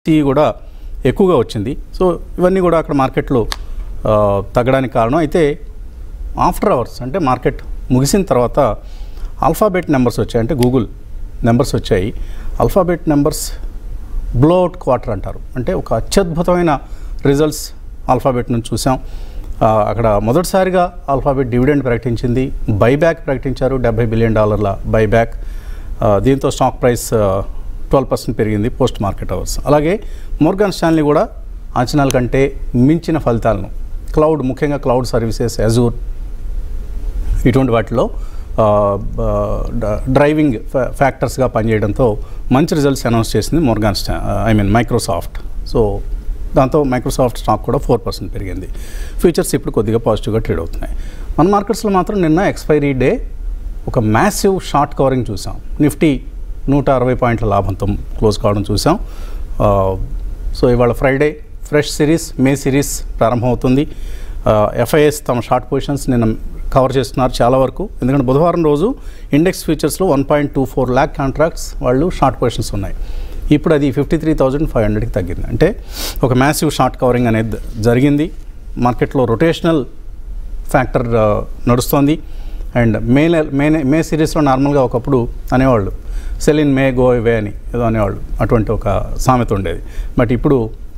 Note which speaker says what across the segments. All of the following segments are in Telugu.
Speaker 1: టీ కూడా ఎక్కువగా వచ్చింది సో ఇవన్నీ కూడా అక్కడ మార్కెట్లో ఆ, తగ్గడానికి కారణం అయితే ఆఫ్టర్ అవర్స్ అంటే మార్కెట్ ముగిసిన తర్వాత ఆల్ఫాబెట్ నెంబర్స్ వచ్చాయి అంటే గూగుల్ నెంబర్స్ వచ్చాయి ఆల్ఫాబెట్ నెంబర్స్ బ్లోఅవుట్ క్వార్టర్ అంటారు అంటే ఒక అత్యద్భుతమైన రిజల్ట్స్ ఆల్ఫాబెట్ నుంచి చూసాం ఆ, అక్కడ మొదటిసారిగా ఆల్ఫాబెట్ డివిడెండ్ ప్రకటించింది బైబ్యాక్ ప్రకటించారు డెబ్బై బిలియన్ డాలర్ల బైబ్యాక్ ఆ, దీంతో స్టాక్ ప్రైస్ ట్వెల్వ్ పర్సెంట్ పెరిగింది పోస్ట్ మార్కెట్ అవర్స్ అలాగే మోర్గాన్ స్టాన్లీ కూడా అంచనాల కంటే మించిన ఫలితాలను క్లౌడ్ ముఖ్యంగా క్లౌడ్ సర్వీసెస్ అజూర్ ఇటువంటి వాటిలో ఆ, బ- డ- డ్రైవింగ్ ఫ్యా- ఫ్యాక్టర్స్గా పనిచేయడంతో మంచి రిజల్ట్స్ అనౌన్స్ చేసింది మోర్గాన్ స్టా ఐ మీన్ మైక్రోసాఫ్ట్ సో దాంతో మైక్రోసాఫ్ట్ స్టాక్ కూడా ఫోర్ పర్సెంట్ పెరిగింది ఫ్యూచర్స్ ఇప్పుడు కొద్దిగా పాజిటివ్గా ట్రేడ్ అవుతున్నాయి మన మార్కెట్స్లో మాత్రం నిన్న ఎక్స్పైరీ డే ఒక మ్యాసివ్ షార్ట్ కవరింగ్ చూసాం నిఫ్టీ నూట అరవై పాయింట్ల లాభంతో క్లోజ్ కావడం చూసాం ఆ, సో ఇవాళ Friday fresh series May series ప్రారంభమవుతుంది ఎఫ్ఐఎస్ తమ షార్ట్ పొజిషన్స్ నిన్న కవర్ చేస్తున్నారు చాలా వరకు ఎందుకంటే బుధవారం రోజు ఇండెక్స్ ఫ్యూచర్స్లో one point two four lakh contracts వాళ్ళు షార్ట్ పొజిషన్స్ ఉన్నాయి ఇప్పుడు అది ఫిఫ్టీ త్రీ థౌజండ్ ఫైవ్ హండ్రెడ్కి తగ్గింది అంటే ఒక మ్యాసివ్ షార్ట్ కవరింగ్ అనేది జరిగింది మార్కెట్లో రొటేషనల్ ఫ్యాక్టర్ ఆ, నడుస్తోంది అండ్ మే నెల- మే నె- మే సిరీస్లో నార్మల్గా ఒకప్పుడు అనేవాళ్ళు sell in May go way అని ఏదో అనేవాళ్ళు అటువంటి ఒక సామెత ఉండేది బట్ ఇప్పుడు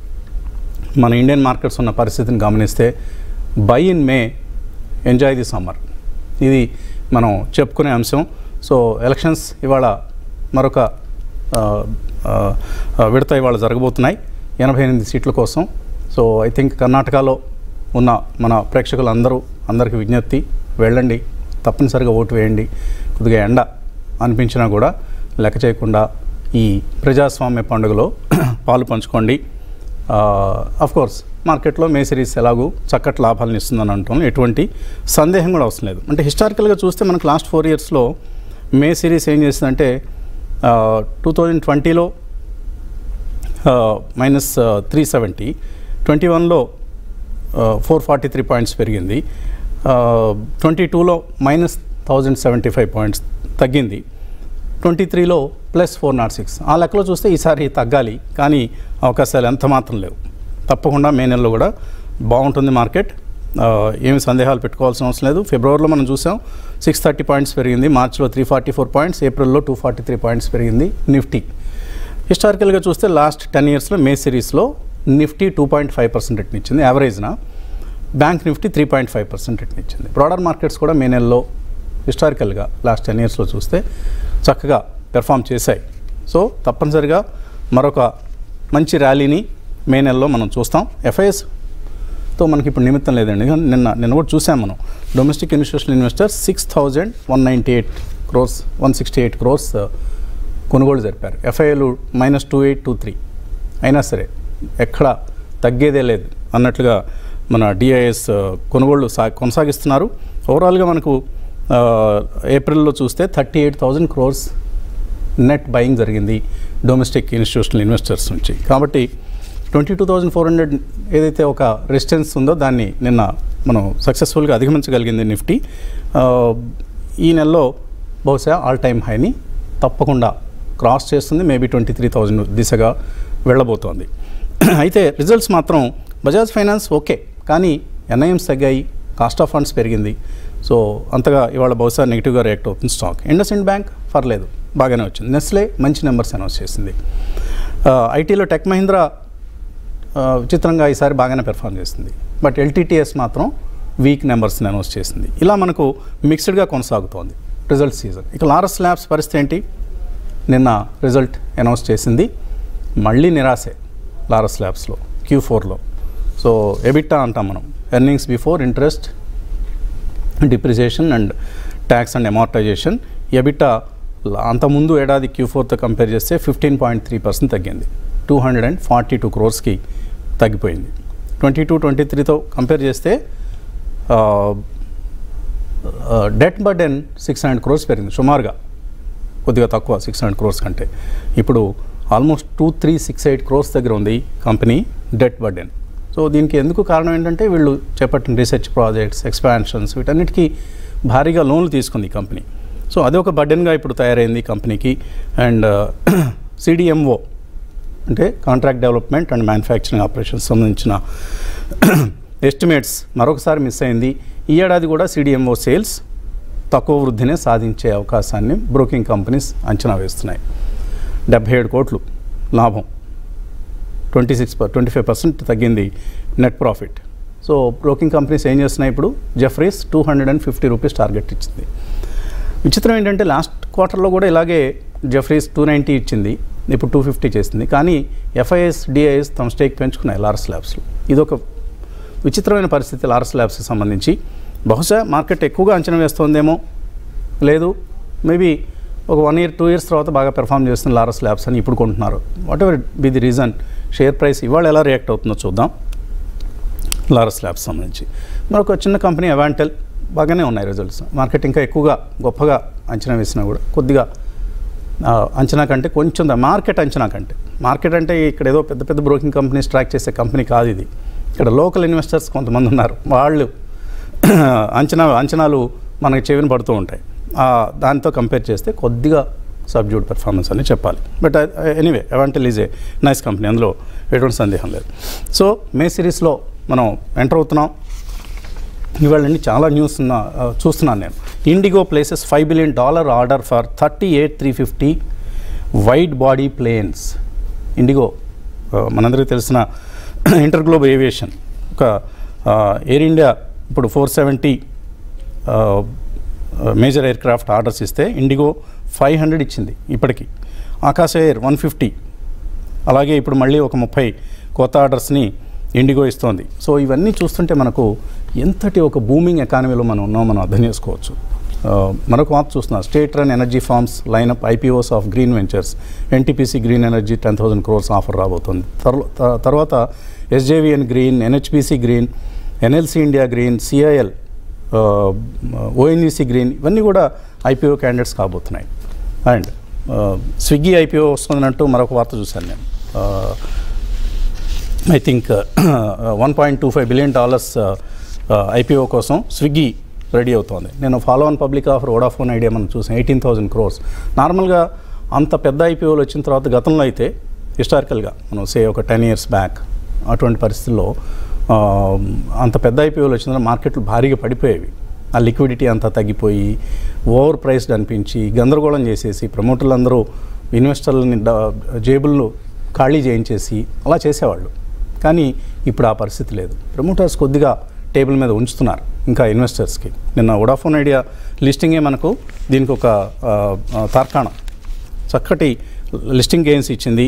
Speaker 1: మన ఇండియన్ మార్కెట్స్ ఉన్న పరిస్థితిని గమనిస్తే buy in May enjoy the summer ఇది మనం చెప్పుకునే అంశం సో ఎలక్షన్స్ ఇవాళ మరొక ఆ, ఆ, ఆ, విడత ఇవాళ జరగబోతున్నాయి ఎనభై ఎనిమిది సీట్ల కోసం సో ఐ థింక్ కర్ణాటకలో ఉన్న మన ప్రేక్షకులందరూ అందరికీ విజ్ఞప్తి వెళ్ళండి తప్పనిసరిగా ఓటు వేయండి కొద్దిగా ఎండ అనిపించినా కూడా లెక్క చేయకుండా ఈ ప్రజాస్వామ్య పండుగలో పాలు పంచుకోండి అఫ్ కోర్స్ మార్కెట్లో మే సిరీస్ ఎలాగూ చక్కటి లాభాలను ఇస్తుందని అంటాం ఎటువంటి సందేహం కూడా అవసరం లేదు అంటే హిస్టారికల్గా చూస్తే మనకు లాస్ట్ ఫోర్ ఇయర్స్లో మే సిరీస్ ఏం చేసిందంటే టూ థౌజండ్ ట్వంటీలో మైనస్ త్రీ సెవెంటీ ట్వంటీ వన్లో ఫోర్ ఫార్టీ త్రీ పాయింట్స్ పెరిగింది ట్వంటీ టూలో minus thousand seventy five points తగ్గింది ట్వంటీ త్రీలో ప్లస్ ఫోర్ నాట్ సిక్స్ ఆ లెక్కలో చూస్తే ఈసారి తగ్గాలి కానీ అవకాశాలు ఎంత మాత్రం లేవు తప్పకుండా మే నెలలో కూడా బాగుంటుంది మార్కెట్ ఆ, ఏమి సందేహాలు పెట్టుకోవాల్సిన అవసరం లేదు ఫిబ్రవరిలో మనం చూసాం సిక్స్ థర్టీ పాయింట్స్ పెరిగింది మార్చిలో త్రీ ఫార్టీ ఫోర్ పాయింట్స్ ఏప్రిల్లో టూ ఫార్టీ త్రీ పాయింట్స్ పెరిగింది నిఫ్టీ హిస్టారికల్గా చూస్తే లాస్ట్ టెన్ ఇయర్స్లో మే సిరీస్లో Nifty two point five percent return ఇచ్చింది యావరేజ్న bank Nifty three point five percent return ఇచ్చింది బ్రాడర్ మార్కెట్స్ కూడా మే నెలలో హిస్టారికల్గా లాస్ట్ టెన్ ఇయర్స్లో చూస్తే చక్కగా పెర్ఫామ్ చేశాయి సో తప్పనిసరిగా మరొక మంచి ర్యాలీని మే నెలలో మనం చూస్తాం ఎఫ్ఐఎస్ తో మనకి ఇప్పుడు నిమిత్తం లేదండి కానీ నిన్న నిన్న కూడా చూసాం మనం domestic institutional investors six thousand one ninety eight crores one sixty eight crores కొనుగోలు జరిపారు ఎఫ్ఐఏలు minus two eight two three అయినా సరే ఎక్కడ తగ్గేదే లేదు అన్నట్లుగా మన డిఐఎస్ కొనుగోళ్లు సా కొనసాగిస్తున్నారు ఓవరాల్గా మనకు ఆ, ఏప్రిల్లో చూస్తే thirty eight thousand crores net buying జరిగింది డొమెస్టిక్ ఇన్స్టిట్యూషనల్ ఇన్వెస్టర్స్ నుంచి కాబట్టి twenty two thousand four hundred ఏదైతే ఒక రెసిస్టెన్స్ ఉందో దాన్ని నిన్న మనం సక్సెస్ఫుల్గా అధిగమించగలిగింది నిఫ్టీ ఆ, ఈ నెలలో బహుశా ఆల్ టైమ్ హైని తప్పకుండా క్రాస్ చేస్తుంది మేబీ ట్వంటీ త్రీ థౌజండ్ దిశగా వెళ్ళబోతోంది అయితే రిజల్ట్స్ మాత్రం బజాజ్ ఫైనాన్స్ ఓకే కానీ ఎన్ఐఎమ్స్ తగ్గాయి కాస్ట్ ఆఫ్ ఫండ్స్ పెరిగింది సో అంతగా ఇవాళ బహుశా నెగిటివ్గా రియాక్ట్ అవుతుంది స్టాక్ ఇండస్ ఇండ్ బ్యాంక్ పర్లేదు బాగానే వచ్చింది నెస్లే మంచి నెంబర్స్ అనౌన్స్ చేసింది ఐటీలో టెక్ మహీంద్రా ఆ, విచిత్రంగా ఈసారి బాగానే పెర్ఫామ్ చేసింది బట్ ఎల్టీటీఎస్ మాత్రం వీక్ నెంబర్స్ని అనౌన్స్ చేసింది ఇలా మనకు మిక్స్డ్గా కొనసాగుతోంది రిజల్ట్ సీజన్ ఇక లారస్ ల్యాబ్స్ పరిస్థితి ఏంటి నిన్న రిజల్ట్ అనౌన్స్ చేసింది మళ్ళీ నిరాశే లారస్ ల్యాబ్స్లో క్యూ ఫోర్లో సో ఎబిట్టా అంటాం మనం earnings before interest depreciation and tax and amortisation EBITDA అంతకుముందు ఏడాది క్యూ ఫోర్తో కంపేర్ చేస్తే ఫిఫ్టీన్ పాయింట్ త్రీ పర్సెంట్ తగ్గింది two hundred and forty two క్రోర్స్కి తగ్గిపోయింది ట్వంటీ టూ ట్వంటీ త్రీతో కంపేర్ చేస్తే debt burden six hundred crores పెరిగింది సుమారుగా కొద్దిగా తక్కువ సిక్స్ హండ్రెడ్ క్రోర్స్ కంటే ఇప్పుడు almost two three six eight crores దగ్గర ఉంది కంపెనీ డెట్ బర్డెన్ సో దీనికి ఎందుకు కారణం ఏంటంటే వీళ్ళు చేపట్టిన రీసెర్చ్ ప్రాజెక్ట్స్ ఎక్స్పాన్షన్స్ వీటన్నిటికీ భారీగా లోన్లు తీసుకుంది ఈ కంపెనీ సో అదే ఒక బర్డెన్గా ఇప్పుడు తయారైంది ఈ కంపెనీకి అండ్ సిడిఎంఓ అంటే contract development and manufacturing operations సంబంధించిన ఎస్టిమేట్స్ మరొకసారి మిస్ అయింది ఈ ఏడాది కూడా సిడిఎంఓ సేల్స్ తక్కువ వృద్ధినే సాధించే అవకాశాన్ని బ్రోకింగ్ కంపెనీస్ అంచనా వేస్తున్నాయి డెబ్బై ఏడు కోట్లు లాభం twenty six twenty five percent తగ్గింది net profit so broking companies ఏం చేస్తున్నాయి ఇప్పుడు Jefferies two hundred and fifty rupees target ఇచ్చింది విచిత్రం ఏంటంటే లాస్ట్ క్వార్టర్లో కూడా ఇలాగే జెఫ్రీస్ టూ నైంటీ ఇచ్చింది ఇప్పుడు టూ ఫిఫ్టీ చేసింది కానీ ఎఫ్ఐఎస్ డిఐఎస్ తమ స్టేక్ పెంచుకున్నాయి లారస్ ల్యాబ్స్లో ఇదొక విచిత్రమైన పరిస్థితి లారస్ ల్యాబ్స్కి సంబంధించి బహుశా మార్కెట్ ఎక్కువగా అంచనా వేస్తోందేమో లేదు మేబీ ఒక వన్ ఇయర్ టూ ఇయర్స్ తర్వాత బాగా పెర్ఫామ్ చేస్తుంది లారస్ ల్యాబ్స్ అని ఇప్పుడు కొంటున్నారు whatever be the reason share price ఇవాళ ఎలా రియాక్ట్ అవుతుందో చూద్దాం లారస్ ల్యాబ్స్ సంబంధించి మరొక చిన్న కంపెనీ అవాంటెల్ బాగానే ఉన్నాయి రిజల్ట్స్ మార్కెట్ ఇంకా ఎక్కువగా గొప్పగా అంచనా వేసినా కూడా కొద్దిగా ఆ, అంచనా కంటే కొంచెం ద- మార్కెట్ అంచనా కంటే మార్కెట్ అంటే ఇక్కడ ఏదో పెద్ద పెద్ద బ్రోకింగ్ కంపెనీస్ ట్రాక్ చేసే కంపెనీ కాదు ఇది ఇక్కడ లోకల్ ఇన్వెస్టర్స్ కొంతమంది ఉన్నారు వాళ్ళు అంచనా అంచనాలు మనకి చెవిన పడుతూ ఉంటాయి ఆ, దాంతో కంపేర్ చేస్తే కొద్దిగా సబ్జ్యూడ్ పెర్ఫార్మెన్స్ అని చెప్పాలి but anyway Avantel is a nice company అందులో ఎటువంటి సందేహం లేదు సో మే సిరీస్లో మనం ఎంటర్ అవుతున్నాం ఇవాళ నుండి చాలా న్యూస్ ఉన్న ఆ, చూస్తున్నాను నేను IndiGo places five billion dollar order for thirty eight three fifty wide body planes IndiGo ఆ, మనందరికీ తెలిసిన ఇంటర్ గ్లోబల్ ఏవియేషన్ ఒక ఆ, ఎయిర్ ఇండియా ఇప్పుడు four seventy major aircraft orders ఇస్తే ఇండిగో ఫైవ్ హండ్రెడ్ ఇచ్చింది ఇప్పటికి ఆకాశ ఎయిర్ వన్ ఫిఫ్టీ అలాగే ఇప్పుడు మళ్ళీ ఒక ముప్పై కొత్త ఆర్డర్స్ని ఇండిగో ఇస్తోంది సో ఇవన్నీ చూస్తుంటే మనకు ఎంతటి ఒక బూమింగ్ ఎకానమీలో మనం ఉన్నాం మనం అర్థం చేసుకోవచ్చు ఆ, మరొక వార్త చూస్తున్నా state run energy firms line up IPOs of green ventures NTPC green energy ten thousand crores offer రాబోతుంది తర్వా- త- తర్వాత SJVN green NHPC green NLC India green CIL ONGC green ఇవన్నీ కూడా ఐపీఓ క్యాండిడేట్స్ కాబోతున్నాయి అండ్ స్విగ్గీ ఐపీఓ వస్తుందంటూ మరొక వార్త చూశాను నేను I think one point two five billion dollars IPO కోసం స్విగ్గీ రెడీ అవుతోంది నేను follow on public offer Vodafone Idea మనం చూసాం ఎయిటీన్ థౌసండ్ క్రోర్స్ నార్మల్గా అంత పెద్ద ఐపీఓలు వచ్చిన తర్వాత గతంలో అయితే హిస్టారికల్గా మనం సే ఒక టెన్ ఇయర్స్ బ్యాక్ అటువంటి పరిస్థితుల్లో ఆ, అంత పెద్ద ఐపీఓలు వచ్చిన తర్వాత మార్కెట్లు భారీగా పడిపోయేవి ఆ లిక్విడిటీ అంతా తగ్గిపోయి ఓవర్ ప్రైస్డ్ అనిపించి గందరగోళం చేసేసి ప్రమోటర్లు అందరూ ఇన్వెస్టర్లని డ- జేబుల్లో ఖాళీ చేయించేసి అలా చేసేవాళ్ళు కానీ ఇప్పుడు ఆ పరిస్థితి లేదు ప్రమోటర్స్ కొద్దిగా టేబుల్ మీద ఉంచుతున్నారు ఇంకా ఇన్వెస్టర్స్కి నిన్న వోడాఫోన్ ఐడియా లిస్టింగే మనకు దీనికి ఒక ఆ, ఆ, తార్కాణం చక్కటి లిస్టింగ్ గెయిన్స్ ఇచ్చింది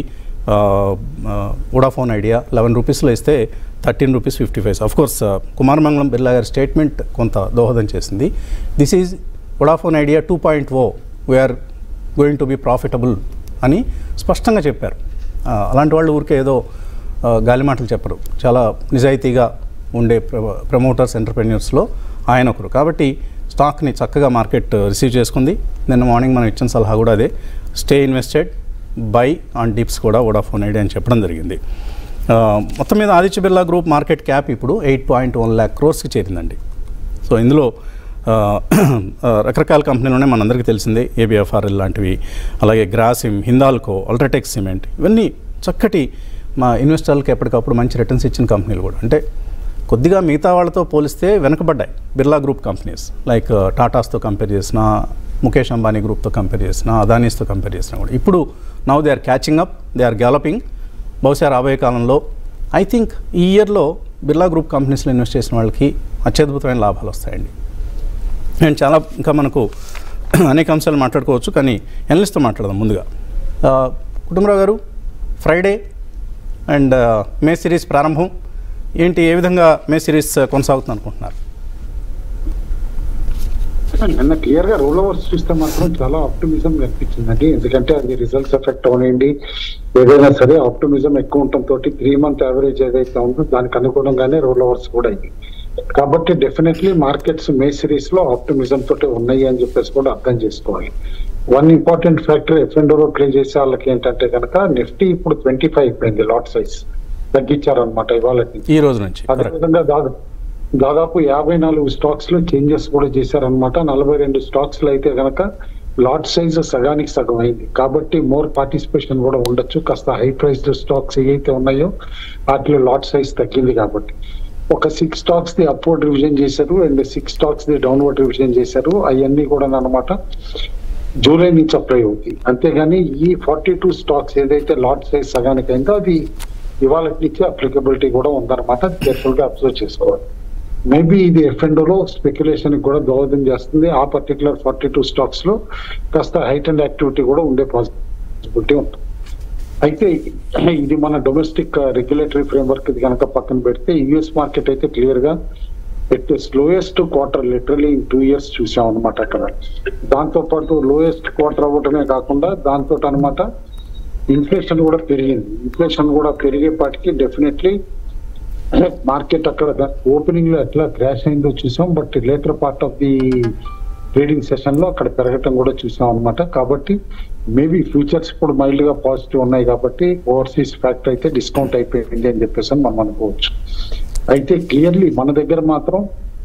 Speaker 1: వోడాఫోన్ ఐడియా లెవెన్ రూపీస్లో ఇస్తే thirteen rupees fifty five of course Kumar Mangalam Birla గారి స్టేట్మెంట్ కొంత దోహదం చేసింది this is Vodafone Idea two point O we're going to be profitable అని స్పష్టంగా చెప్పారు ఆ, అలాంటి వాళ్ళు ఊరికే ఏదో ఆ, గాలి మాటలు చెప్పరు చాలా నిజాయితీగా ఉండే ప్ర- ప్రమోటర్స్ ఎంటర్ప్రెన్యూర్స్లో ఆయన ఒకరు కాబట్టి స్టాక్ని చక్కగా మార్కెట్ రిసీవ్ చేసుకుంది నిన్న మార్నింగ్ మనం ఇచ్చిన సలహా కూడా అదే stay invested buy on dips కూడా వోడాఫోన్ ఐడియా అని చెప్పడం జరిగింది ఆ, మొత్తం మీద Aditya Birla group market cap ఇప్పుడు ఎయిట్ పాయింట్ వన్ ల్యాక్ క్రోర్స్కి చేరిందండి సో ఇందులో ఆ, ఆ, రకరకాల కంపెనీలు ఉన్నాయి మనందరికీ తెలిసిందే ఏబిఎఫ్ఆర్ఎల్ లాంటివి అలాగే గ్రాసిమ్ హిందాల్కో అల్ట్రాటెక్ సిమెంట్ ఇవన్నీ చక్కటి మా ఇన్వెస్టర్లకు ఎప్పటికప్పుడు మంచి రిటర్న్స్ ఇచ్చిన కంపెనీలు కూడా అంటే కొద్దిగా మిగతా వాళ్ళతో పోలిస్తే వెనకబడ్డాయి బిర్లా గ్రూప్ కంపెనీస్ లైక్ టాటాస్తో కంపేర్ చేసిన ముఖేష్ అంబానీ గ్రూప్తో కంపేర్ చేసిన అదానీస్తో కంపేర్ చేసినా కూడా ఇప్పుడు now they are catching up they are galloping బహుశా రాబోయే కాలంలో ఐ థింక్ ఈ ఇయర్లో బిర్లా గ్రూప్ కంపెనీస్లో ఇన్వెస్ట్ చేసిన వాళ్ళకి అత్యద్భుతమైన లాభాలు వస్తాయండి అండ్ చాలా ఇంకా మనకు అనేక అంశాలు మాట్లాడుకోవచ్చు కానీ ఎనలిస్ట్తో మాట్లాడదాం ముందుగా ఆ, కుటుంబరావు గారు ఫ్రైడే అండ్ మే సిరీస్ ప్రారంభం ఏంటి ఏ విధంగా మే సిరీస్ కొనసాగుతుంది అనుకుంటున్నారు
Speaker 2: నిన్న క్లియర్ గా రోల్ ఓవర్స్ చూస్తే మాత్రం చాలా ఆప్టిమిజం కనిపించిందండి ఎందుకంటే అది రిజల్ట్స్ ఎఫెక్ట్ అవనండి ఏదైనా సరే ఆప్టిమిజం ఎక్కువ ఉండటం తోటి త్రీ మంత్ యావరేజ్ ఏదైతే ఉందో దానికి అనుగుణంగానే రోల్ ఓవర్స్ కూడా అయ్యి కాబట్టి డెఫినెట్లీ మార్కెట్స్ మే సిరీస్ లో ఆప్టిమిజం తోటి ఉన్నాయి అని చెప్పేసి కూడా అర్థం చేసుకోవాలి one important factor F and play చేసే వాళ్ళకి ఏంటంటే కనుక నిఫ్టీ ఇప్పుడు ట్వంటీ ఫైవ్ అయిపోయింది లాట్ సైజ్ తగ్గించారనమాట ఇవాళ
Speaker 1: ఈ రోజు నుంచి కరెక్ట్
Speaker 2: అదేవిధంగా దాదాపు దాదాపు యాభై నాలుగు స్టాక్స్ లో చేంజెస్ కూడా చేశారనమాట నలభై రెండు స్టాక్స్ లో అయితే గనక లాట్ సైజ్ సగానికి సగం అయింది కాబట్టి మోర్ పార్టిసిపేషన్ కూడా ఉండొచ్చు కాస్త హై ప్రైస్డ్ స్టాక్స్ ఏవైతే ఉన్నాయో వాటిలో లాట్ సైజ్ తగ్గింది కాబట్టి ఒక six stocks the upward revision చేశారు and six stocks the downward revision చేశారు అవన్నీ కూడా అనమాట జూలై నుంచి అప్లై అవుతాయి అంతేగాని ఈ ఫార్టీ టూ స్టాక్స్ ఏదైతే లాట్ సైజ్ సగానికి అయిందో అది ఇవాళ నుంచి అప్లికబిలిటీ కూడా ఉందన్నమాట కేర్ఫుల్ గా అబ్జర్వ్ చేసుకోవాలి మేబీ ఇది ఎఫ్ఎండోలో స్పెక్యులేషన్ కూడా దోహదం చేస్తుంది ఆ పర్టికులర్ ఫార్టీ టూ స్టాక్స్ లో కాస్త హైట్ అండ్ యాక్టివిటీ కూడా ఉండే పాసిబిలిటీ ఉంటుంది అయితే ఇది మన డొమెస్టిక్ రెగ్యులేటరీ ఫ్రేమ్వర్క్ ఇది కనుక పక్కన పెడితే యుఎస్ మార్కెట్ అయితే క్లియర్ గా at slowest quarter literally in two years చూసాం అనమాట అక్కడ దాంతో పాటు లోయెస్ట్ క్వార్టర్ అవ్వటమే కాకుండా దాంతో అనమాట ఇన్ఫ్లేషన్ కూడా పెరిగింది ఇన్ఫ్లేషన్ కూడా పెరిగేపాటికి డెఫినెట్లీ మార్కెట్ అక్కడ ఓపెనింగ్ లో ఎట్లా క్రాష్ అయిందో చూసాం but later part of the trading session లో అక్కడ పెరగటం కూడా చూసాం అనమాట కాబట్టి మేబీ ఫ్యూచర్స్ ఇప్పుడు మైల్డ్ గా పాజిటివ్ ఉన్నాయి కాబట్టి ఓవర్సీస్ ఫ్యాక్టర్ అయితే డిస్కౌంట్ అయిపోయింది అని చెప్పేసి అని మనం అనుకోవచ్చు అయితే క్లియర్లీ మన దగ్గర మాత్రం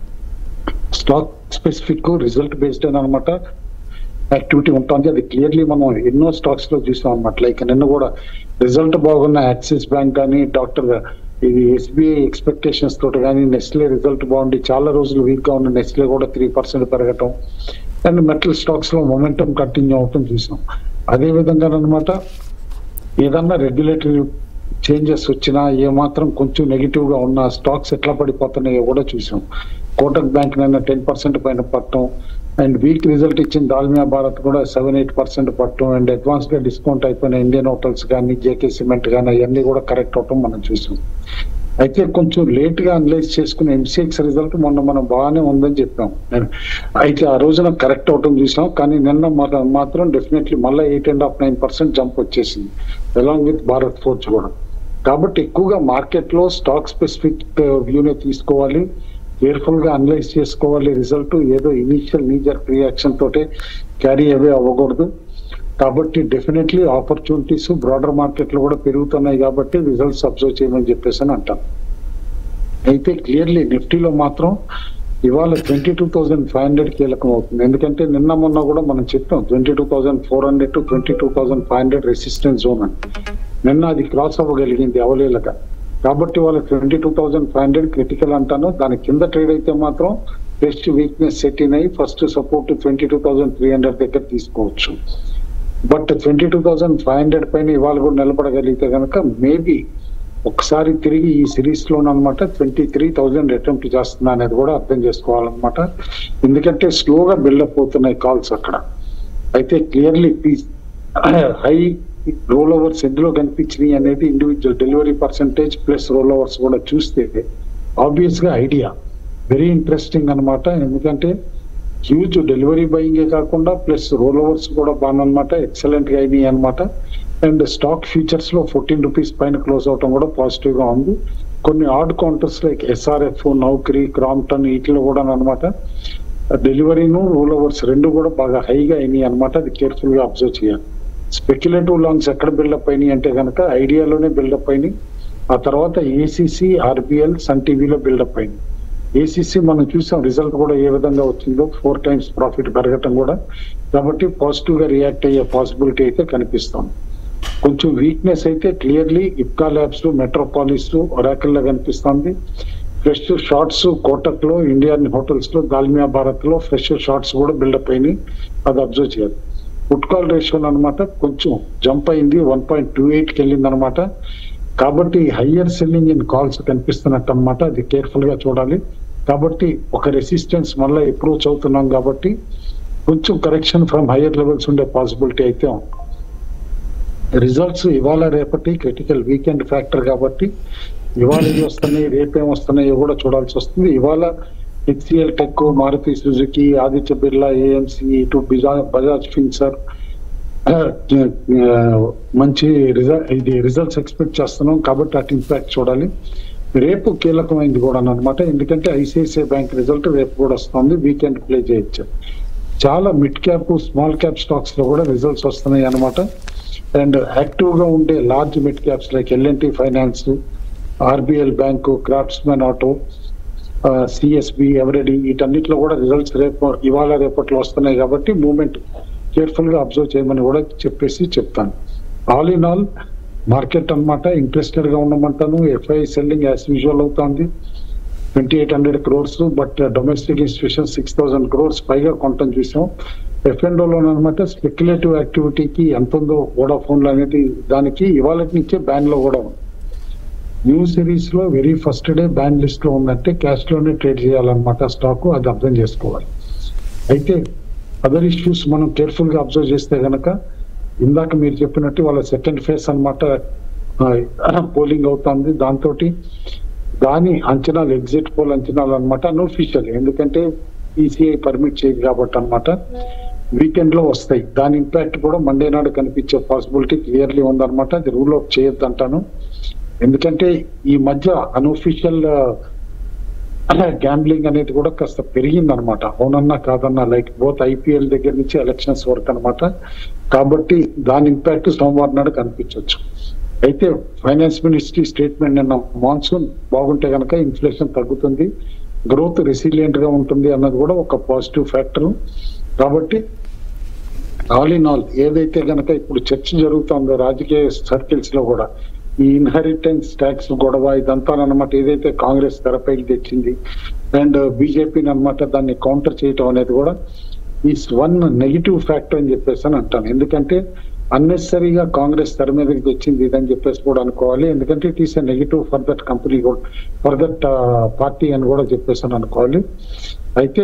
Speaker 2: స్టాక్ స్పెసిఫిక్ రిజల్ట్ బేస్డ్ అని అనమాట యాక్టివిటీ ఉంటుంది అది క్లియర్లీ మనం ఎన్నో స్టాక్స్ లో చూసాం అనమాట లైక్ నిన్న కూడా రిజల్ట్ బాగున్న యాక్సిస్ బ్యాంక్ కానీ డాక్టర్ ఇది ఎస్బీఐ ఎక్స్పెక్టేషన్స్ తోటి కానీ నెస్లే రిజల్ట్ బాగుండి చాలా రోజులు వీక్ గా ఉన్న నెస్లే కూడా త్రీ పర్సెంట్ పెరగటం అండ్ మెటల్ స్టాక్స్ లో మొమెంటం కంటిన్యూ అవటం చూసాం అదే విధంగా అనమాట ఏదన్నా రెగ్యులేటరీ చేంజెస్ వచ్చినా ఏమాత్రం కొంచెం నెగిటివ్ గా ఉన్న స్టాక్స్ ఎట్లా పడిపోతున్నాయో కూడా చూసాం కోటక్ బ్యాంక్ నిన్న టెన్ పర్సెంట్ పైన పట్టడం అండ్ వీక్ రిజల్ట్ ఇచ్చిన దాల్మియా భారత్ కూడా సెవెన్ ఎయిట్ పర్సెంట్ పట్టడం అండ్ అడ్వాన్స్ గా డిస్కౌంట్ అయిపోయిన ఇండియన్ హోటల్స్ కానీ జేకే సిమెంట్ కానీ అవన్నీ కూడా కరెక్ట్ అవటం మనం చూసాం అయితే కొంచెం లేట్ గా అనలైజ్ చేసుకున్న ఎంసీఎక్స్ రిజల్ట్ మొన్న మనం బాగానే ఉందని చెప్పాం నేను అయితే ఆ రోజున కరెక్ట్ అవటం చూసాం కానీ నిన్న మన- మాత్రం డెఫినెట్లీ మళ్ళీ eight and half nine percent jump వచ్చేసింది అలాంగ్ విత్ భారత్ ఫోర్స్ కూడా కాబట్టి ఎక్కువగా మార్కెట్ లో స్టాక్ స్పెసిఫిక్ వ్యూనే తీసుకోవాలి కేర్ఫుల్ గా అనలైజ్ చేసుకోవాలి రిజల్ట్ ఏదో ఇనిషియల్ నీజర్ రియాక్షన్ తోటే క్యారీ అవే అవ్వకూడదు కాబట్టి డెఫినెట్లీ ఆపర్చునిటీస్ బ్రాడర్ మార్కెట్ లో కూడా పెరుగుతున్నాయి కాబట్టి రిజల్ట్స్ అబ్జర్వ్ చేయమని చెప్పేసి అని అంటాం అయితే క్లియర్లీ నిఫ్టీలో మాత్రం ఇవాళ twenty two thousand five hundred కీలకం అవుతుంది ఎందుకంటే నిన్న మొన్న కూడా మనం చెప్పాం twenty two thousand four hundred to twenty two thousand five hundred resistance zone అని నిన్న అది క్రాస్ అవ్వగలిగింది అవలేలగా కాబట్టి వాళ్ళ twenty two thousand five hundred critical అంటాను దాని కింద ట్రేడ్ అయితే మాత్రం బెస్ట్ వీక్నెస్ సెట్ ఇన్ అయ్యి first support twenty two thousand three hundred దగ్గర తీసుకోవచ్చు but twenty two thousand five hundred పైన ఇవాళ కూడా నిలబడగలిగితే కనుక మేబీ ఒకసారి తిరిగి ఈ సిరీస్ లో అనమాట ట్వంటీ త్రీ థౌజండ్ అటెంప్ట్ చేస్తున్నా అనేది కూడా అర్థం చేసుకోవాలన్నమాట ఎందుకంటే స్లోగా బిల్డప్ అవుతున్నాయి కాల్స్ అక్కడ అయితే క్లియర్లీ పీస్ హై రోల్ ఓవర్స్ ఎందులో కనిపించినాయి అనేది individual delivery percentage plus rollovers కూడా చూస్తే ఆబ్వియస్ గా ఐడియా వెరీ ఇంట్రెస్టింగ్ అన్నమాట ఎందుకంటే హ్యూజ్ డెలివరీ బయింగే కాకుండా ప్లస్ రోల్ ఓవర్స్ కూడా బాగున్నమాట ఎక్సలెంట్ గా అయినాయి అనమాట అండ్ స్టాక్ ఫ్యూచర్స్ లో ఫోర్టీన్ రూపీస్ పైన క్లోజ్ అవటం కూడా పాజిటివ్ గా ఉంది కొన్ని odd counters like SRF Naukri Crompton వీటిలో కూడా అనమాట డెలివరీను రోల్ ఓవర్స్ రెండు కూడా బాగా హైగా అయినాయి అనమాట అది కేర్ఫుల్ గా అబ్జర్వ్ చేయాలి స్పెక్యులేటివ్ లాంగ్స్ ఎక్కడ బిల్డప్ అయినాయి అంటే కనుక ఐడియాలోనే బిల్డప్ అయినాయి ఆ తర్వాత ఏసీసీ ఆర్బిఎల్ సన్ టీవీలో బిల్డప్ అయింది ఏసీసీ మనం చూసాం రిజల్ట్ కూడా ఏ విధంగా వచ్చిందో ఫోర్ టైమ్స్ ప్రాఫిట్ పెరగటం కూడా కాబట్టి పాజిటివ్ గా రియాక్ట్ అయ్యే పాసిబిలిటీ అయితే కనిపిస్తుంది కొంచెం వీక్నెస్ అయితే clearly Ipca labs Metropolis Oracle లో కనిపిస్తుంది ఫ్రెష్ షార్ట్స్ కోటక్ లో ఇండియన్ హోటల్స్ లో దాల్మియా భారత్ లో ఫ్రెష్ షార్ట్స్ కూడా బిల్డప్ అయినాయి అది అబ్జర్వ్ చేయాలి ఫుడ్ కాల్ రేషియో అనమాట కొంచెం జంప్ అయింది వన్ పాయింట్ టూ ఎయిట్ కి వెళ్ళింది అనమాట కాబట్టి హయ్యర్ సెల్లింగ్ ఇన్ కాల్స్ కనిపిస్తున్నట్టు అనమాట అది కేర్ఫుల్ గా చూడాలి కాబట్టి ఒక రెసిస్టెన్స్ మళ్ళీ అప్రోచ్ అవుతున్నాం కాబట్టి కొంచెం కరెక్షన్ ఫ్రమ్ హయ్యర్ లెవెల్స్ ఉండే పాసిబిలిటీ అయితే ఉంది రిజల్ట్స్ ఇవాళ రేపటి క్రిటికల్ వీకెండ్ ఫ్యాక్టర్ కాబట్టి ఇవాళ ఏవి వస్తున్నాయి రేపేం వస్తున్నాయో కూడా చూడాల్సి వస్తుంది ఇవాళ HCL tech Maruti Suzuki Aditya Birla AMC ఇటు బిజా- బజాజ్ ఫిన్సర్ ఆ, ఆ, మంచి రిజల్ట్ ఇది రిజల్ట్స్ ఎక్స్పెక్ట్ చేస్తున్నాం కాబట్టి అటు ఇంపాక్ట్ చూడాలి రేపు కీలకమైంది కూడా అనమాట ఎందుకంటే ఐసిఐసిఐ బ్యాంక్ రిజల్ట్ రేపు కూడా వస్తుంది వీకెండ్ ప్లే చేయొచ్చు చాలా mid cap small cap stocks లో కూడా రిజల్ట్స్ వస్తున్నాయి అనమాట అండ్ యాక్టివ్ గా ఉండే large mid caps like LNT finance RBL bank craftsmen auto CSB Eveready వీటన్నిటిలో కూడా రిజల్ట్స్ రేపు ఇవాళ రేపట్లో వస్తున్నాయి కాబట్టి మూమెంట్ కేర్ఫుల్ గా అబ్జర్వ్ చేయమని కూడా చెప్పేసి చెప్తాను ఆల్ ఇన్ ఆల్ మార్కెట్ అన్నమాట ఇంట్రెస్టెడ్ గా ఉండమంటాను ఎఫ్ఐ సెల్లింగ్ యాజ్ యూజువల్ అవుతుంది twenty eight hundred crores but domestic institution six thousand crores పైగా కొనటం చూసాం ఎఫ్ఎండోలో అనమాట స్పెక్యులేటివ్ యాక్టివిటీకి ఎంత ఉందో వోడాఫోన్ అనేది దానికి ఇవాళ నుంచే బ్యాన్ లో కూడా ఉంది న్యూ సిరీస్ లో very first day ban list లో ఉందంటే క్యాష్ లోనే ట్రేడ్ చేయాలన్నమాట స్టాక్ అది అర్థం చేసుకోవాలి అయితే అదర్ ఇష్యూస్ మనం కేర్ఫుల్ గా అబ్జర్వ్ చేస్తే గనక ఇందాక మీరు చెప్పినట్టు వాళ్ళ సెకండ్ ఫేస్ అనమాట పోలింగ్ అవుతుంది దాంతో దాని అంచనాలు ఎగ్జిట్ పోల్ అంచనాలు అనమాట అన్అఫీషియల్ ఎందుకంటే ఈసీఐ పర్మిట్ చేయదు కాబట్టి అనమాట వీకెండ్ లో వస్తాయి దాని ఇంపాక్ట్ కూడా మండే నాడు కనిపించే పాసిబిలిటీ క్లియర్లీ ఉందన్నమాట అది రూల్ అవుట్ చేయొద్దు అంటాను ఎందుకంటే ఈ మధ్య అన్అఫీషియల్ గ్యాంబ్లింగ్ అనేది కూడా కాస్త పెరిగింది అనమాట అవునన్నా కాదన్నా లైక్ బోత్ ఐపీఎల్ దగ్గర నుంచి ఎలక్షన్స్ వరకు అనమాట కాబట్టి దాని ఇంపాక్ట్ సోమవారం నాడు కనిపించవచ్చు అయితే ఫైనాన్స్ మినిస్ట్రీ స్టేట్మెంట్ నిన్న మాన్సూన్ బాగుంటే కనుక ఇన్ఫ్లేషన్ తగ్గుతుంది గ్రోత్ రెసిలియంట్ గా ఉంటుంది అన్నది కూడా ఒక పాజిటివ్ ఫ్యాక్టర్ కాబట్టి ఆల్ ఇన్ ఆల్ ఏదైతే గనక ఇప్పుడు చర్చ జరుగుతుందో రాజకీయ సర్కిల్స్ లో కూడా ఈ ఇన్హెరిటెన్స్ ట్యాక్స్ గొడవ ఇదంతా అనమాట ఏదైతే కాంగ్రెస్ తెరపైకి తెచ్చింది అండ్ బీజేపీని అనమాట దాన్ని కౌంటర్ చేయటం అనేది కూడా ఈ వన్ నెగిటివ్ ఫ్యాక్టర్ అని చెప్పేసి అని అంటాను ఎందుకంటే అన్నెసరీగా కాంగ్రెస్ తెర మీదకి తెచ్చింది ఇదని చెప్పేసి కూడా అనుకోవాలి ఎందుకంటే it is a negative for that company కూడా ఫర్ దట్ పార్టీ అని కూడా చెప్పేసి అని అనుకోవాలి అయితే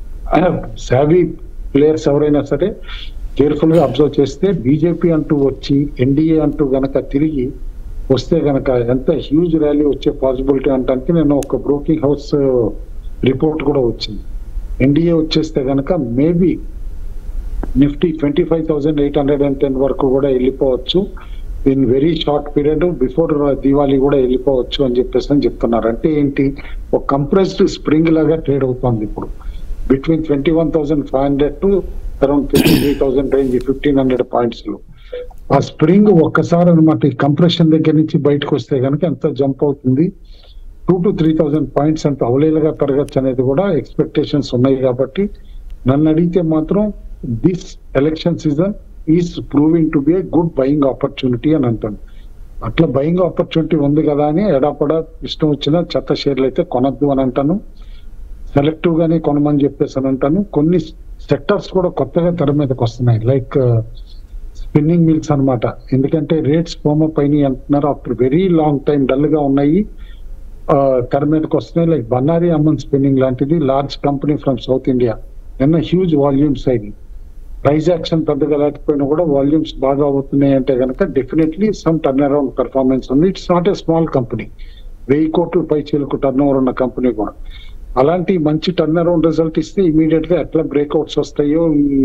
Speaker 2: సావీ ప్లేయర్స్ ఎవరైనా సరే కేర్ఫుల్ గా అబ్జర్వ్ చేస్తే బీజేపీ అంటూ వచ్చి ఎన్డీఏ అంటూ గనక తిరిగి వస్తే గనక ఎంత హ్యూజ్ ర్యాలీ వచ్చే పాసిబిలిటీ అంటానికి నేను ఒక బ్రోకింగ్ హౌస్ రిపోర్ట్ కూడా వచ్చింది ఎన్డీఏ వచ్చేస్తే గనక maybe Nifty twenty five thousand eight hundred and ten వరకు కూడా వెళ్ళిపోవచ్చు in very short period before Diwali కూడా వెళ్ళిపోవచ్చు అని చెప్పేసి అని చెప్తున్నారు అంటే ఏంటి ఒక కంప్రెస్డ్ స్ప్రింగ్ లాగా ట్రేడ్ అవుతుంది ఇప్పుడు between twenty one thousand five hundred to around twenty three thousand range fifteen hundred points లో ఆ స్ప్రింగ్ ఒక్కసారి అనమాట ఈ కంప్రెషన్ దగ్గర నుంచి బయటకు వస్తే కనుక ఎంత జంప్ అవుతుంది two to three thousand points అంత అవలేలుగా పెరగచ్చు అనేది కూడా ఎక్స్పెక్టేషన్స్ ఉన్నాయి కాబట్టి నన్ను అడిగితే మాత్రం this election season is proving to be a good buying opportunity అని అంటాను అట్లా బయింగ్ ఆపర్చునిటీ ఉంది కదా అని ఎడాపడా ఇష్టం వచ్చిన చెత్త షేర్లు అయితే కొనద్దు అని అంటాను సెలెక్టివ్ గానే కొనమని చెప్పేసి అని అంటాను కొన్ని సెక్టర్స్ కూడా కొత్తగా తెర మీదకి వస్తున్నాయి లైక్ స్పిన్నింగ్ మిల్స్ అన్నమాట ఎందుకంటే రేట్స్ పోమ పైన అంటున్నారు after very long time dull గా ఉన్నాయి ఆ, తెర మీదకి వస్తున్నాయి లైక్ బన్నారి అమ్మన్ స్పిన్నింగ్ లాంటిది large company from south India నిన్న హ్యూజ్ వాల్యూమ్స్ అయింది ప్రైస్ యాక్షన్ పెద్దగా లేకపోయినా కూడా వాల్యూమ్స్ బాగా అవుతున్నాయి అంటే కనుక definitely some turnaround performance ఉంది it's not a small company వెయ్యి కోట్ల పై చీలకు టర్న్ ఓవర్ ఉన్న కంపెనీ కూడా అలాంటి మంచి టర్న్ అరౌండ్ రిజల్ట్ ఇస్తే ఇమీడియట్ గా ఎట్లా బ్రేక్అవుట్స్ వస్తాయో ఈ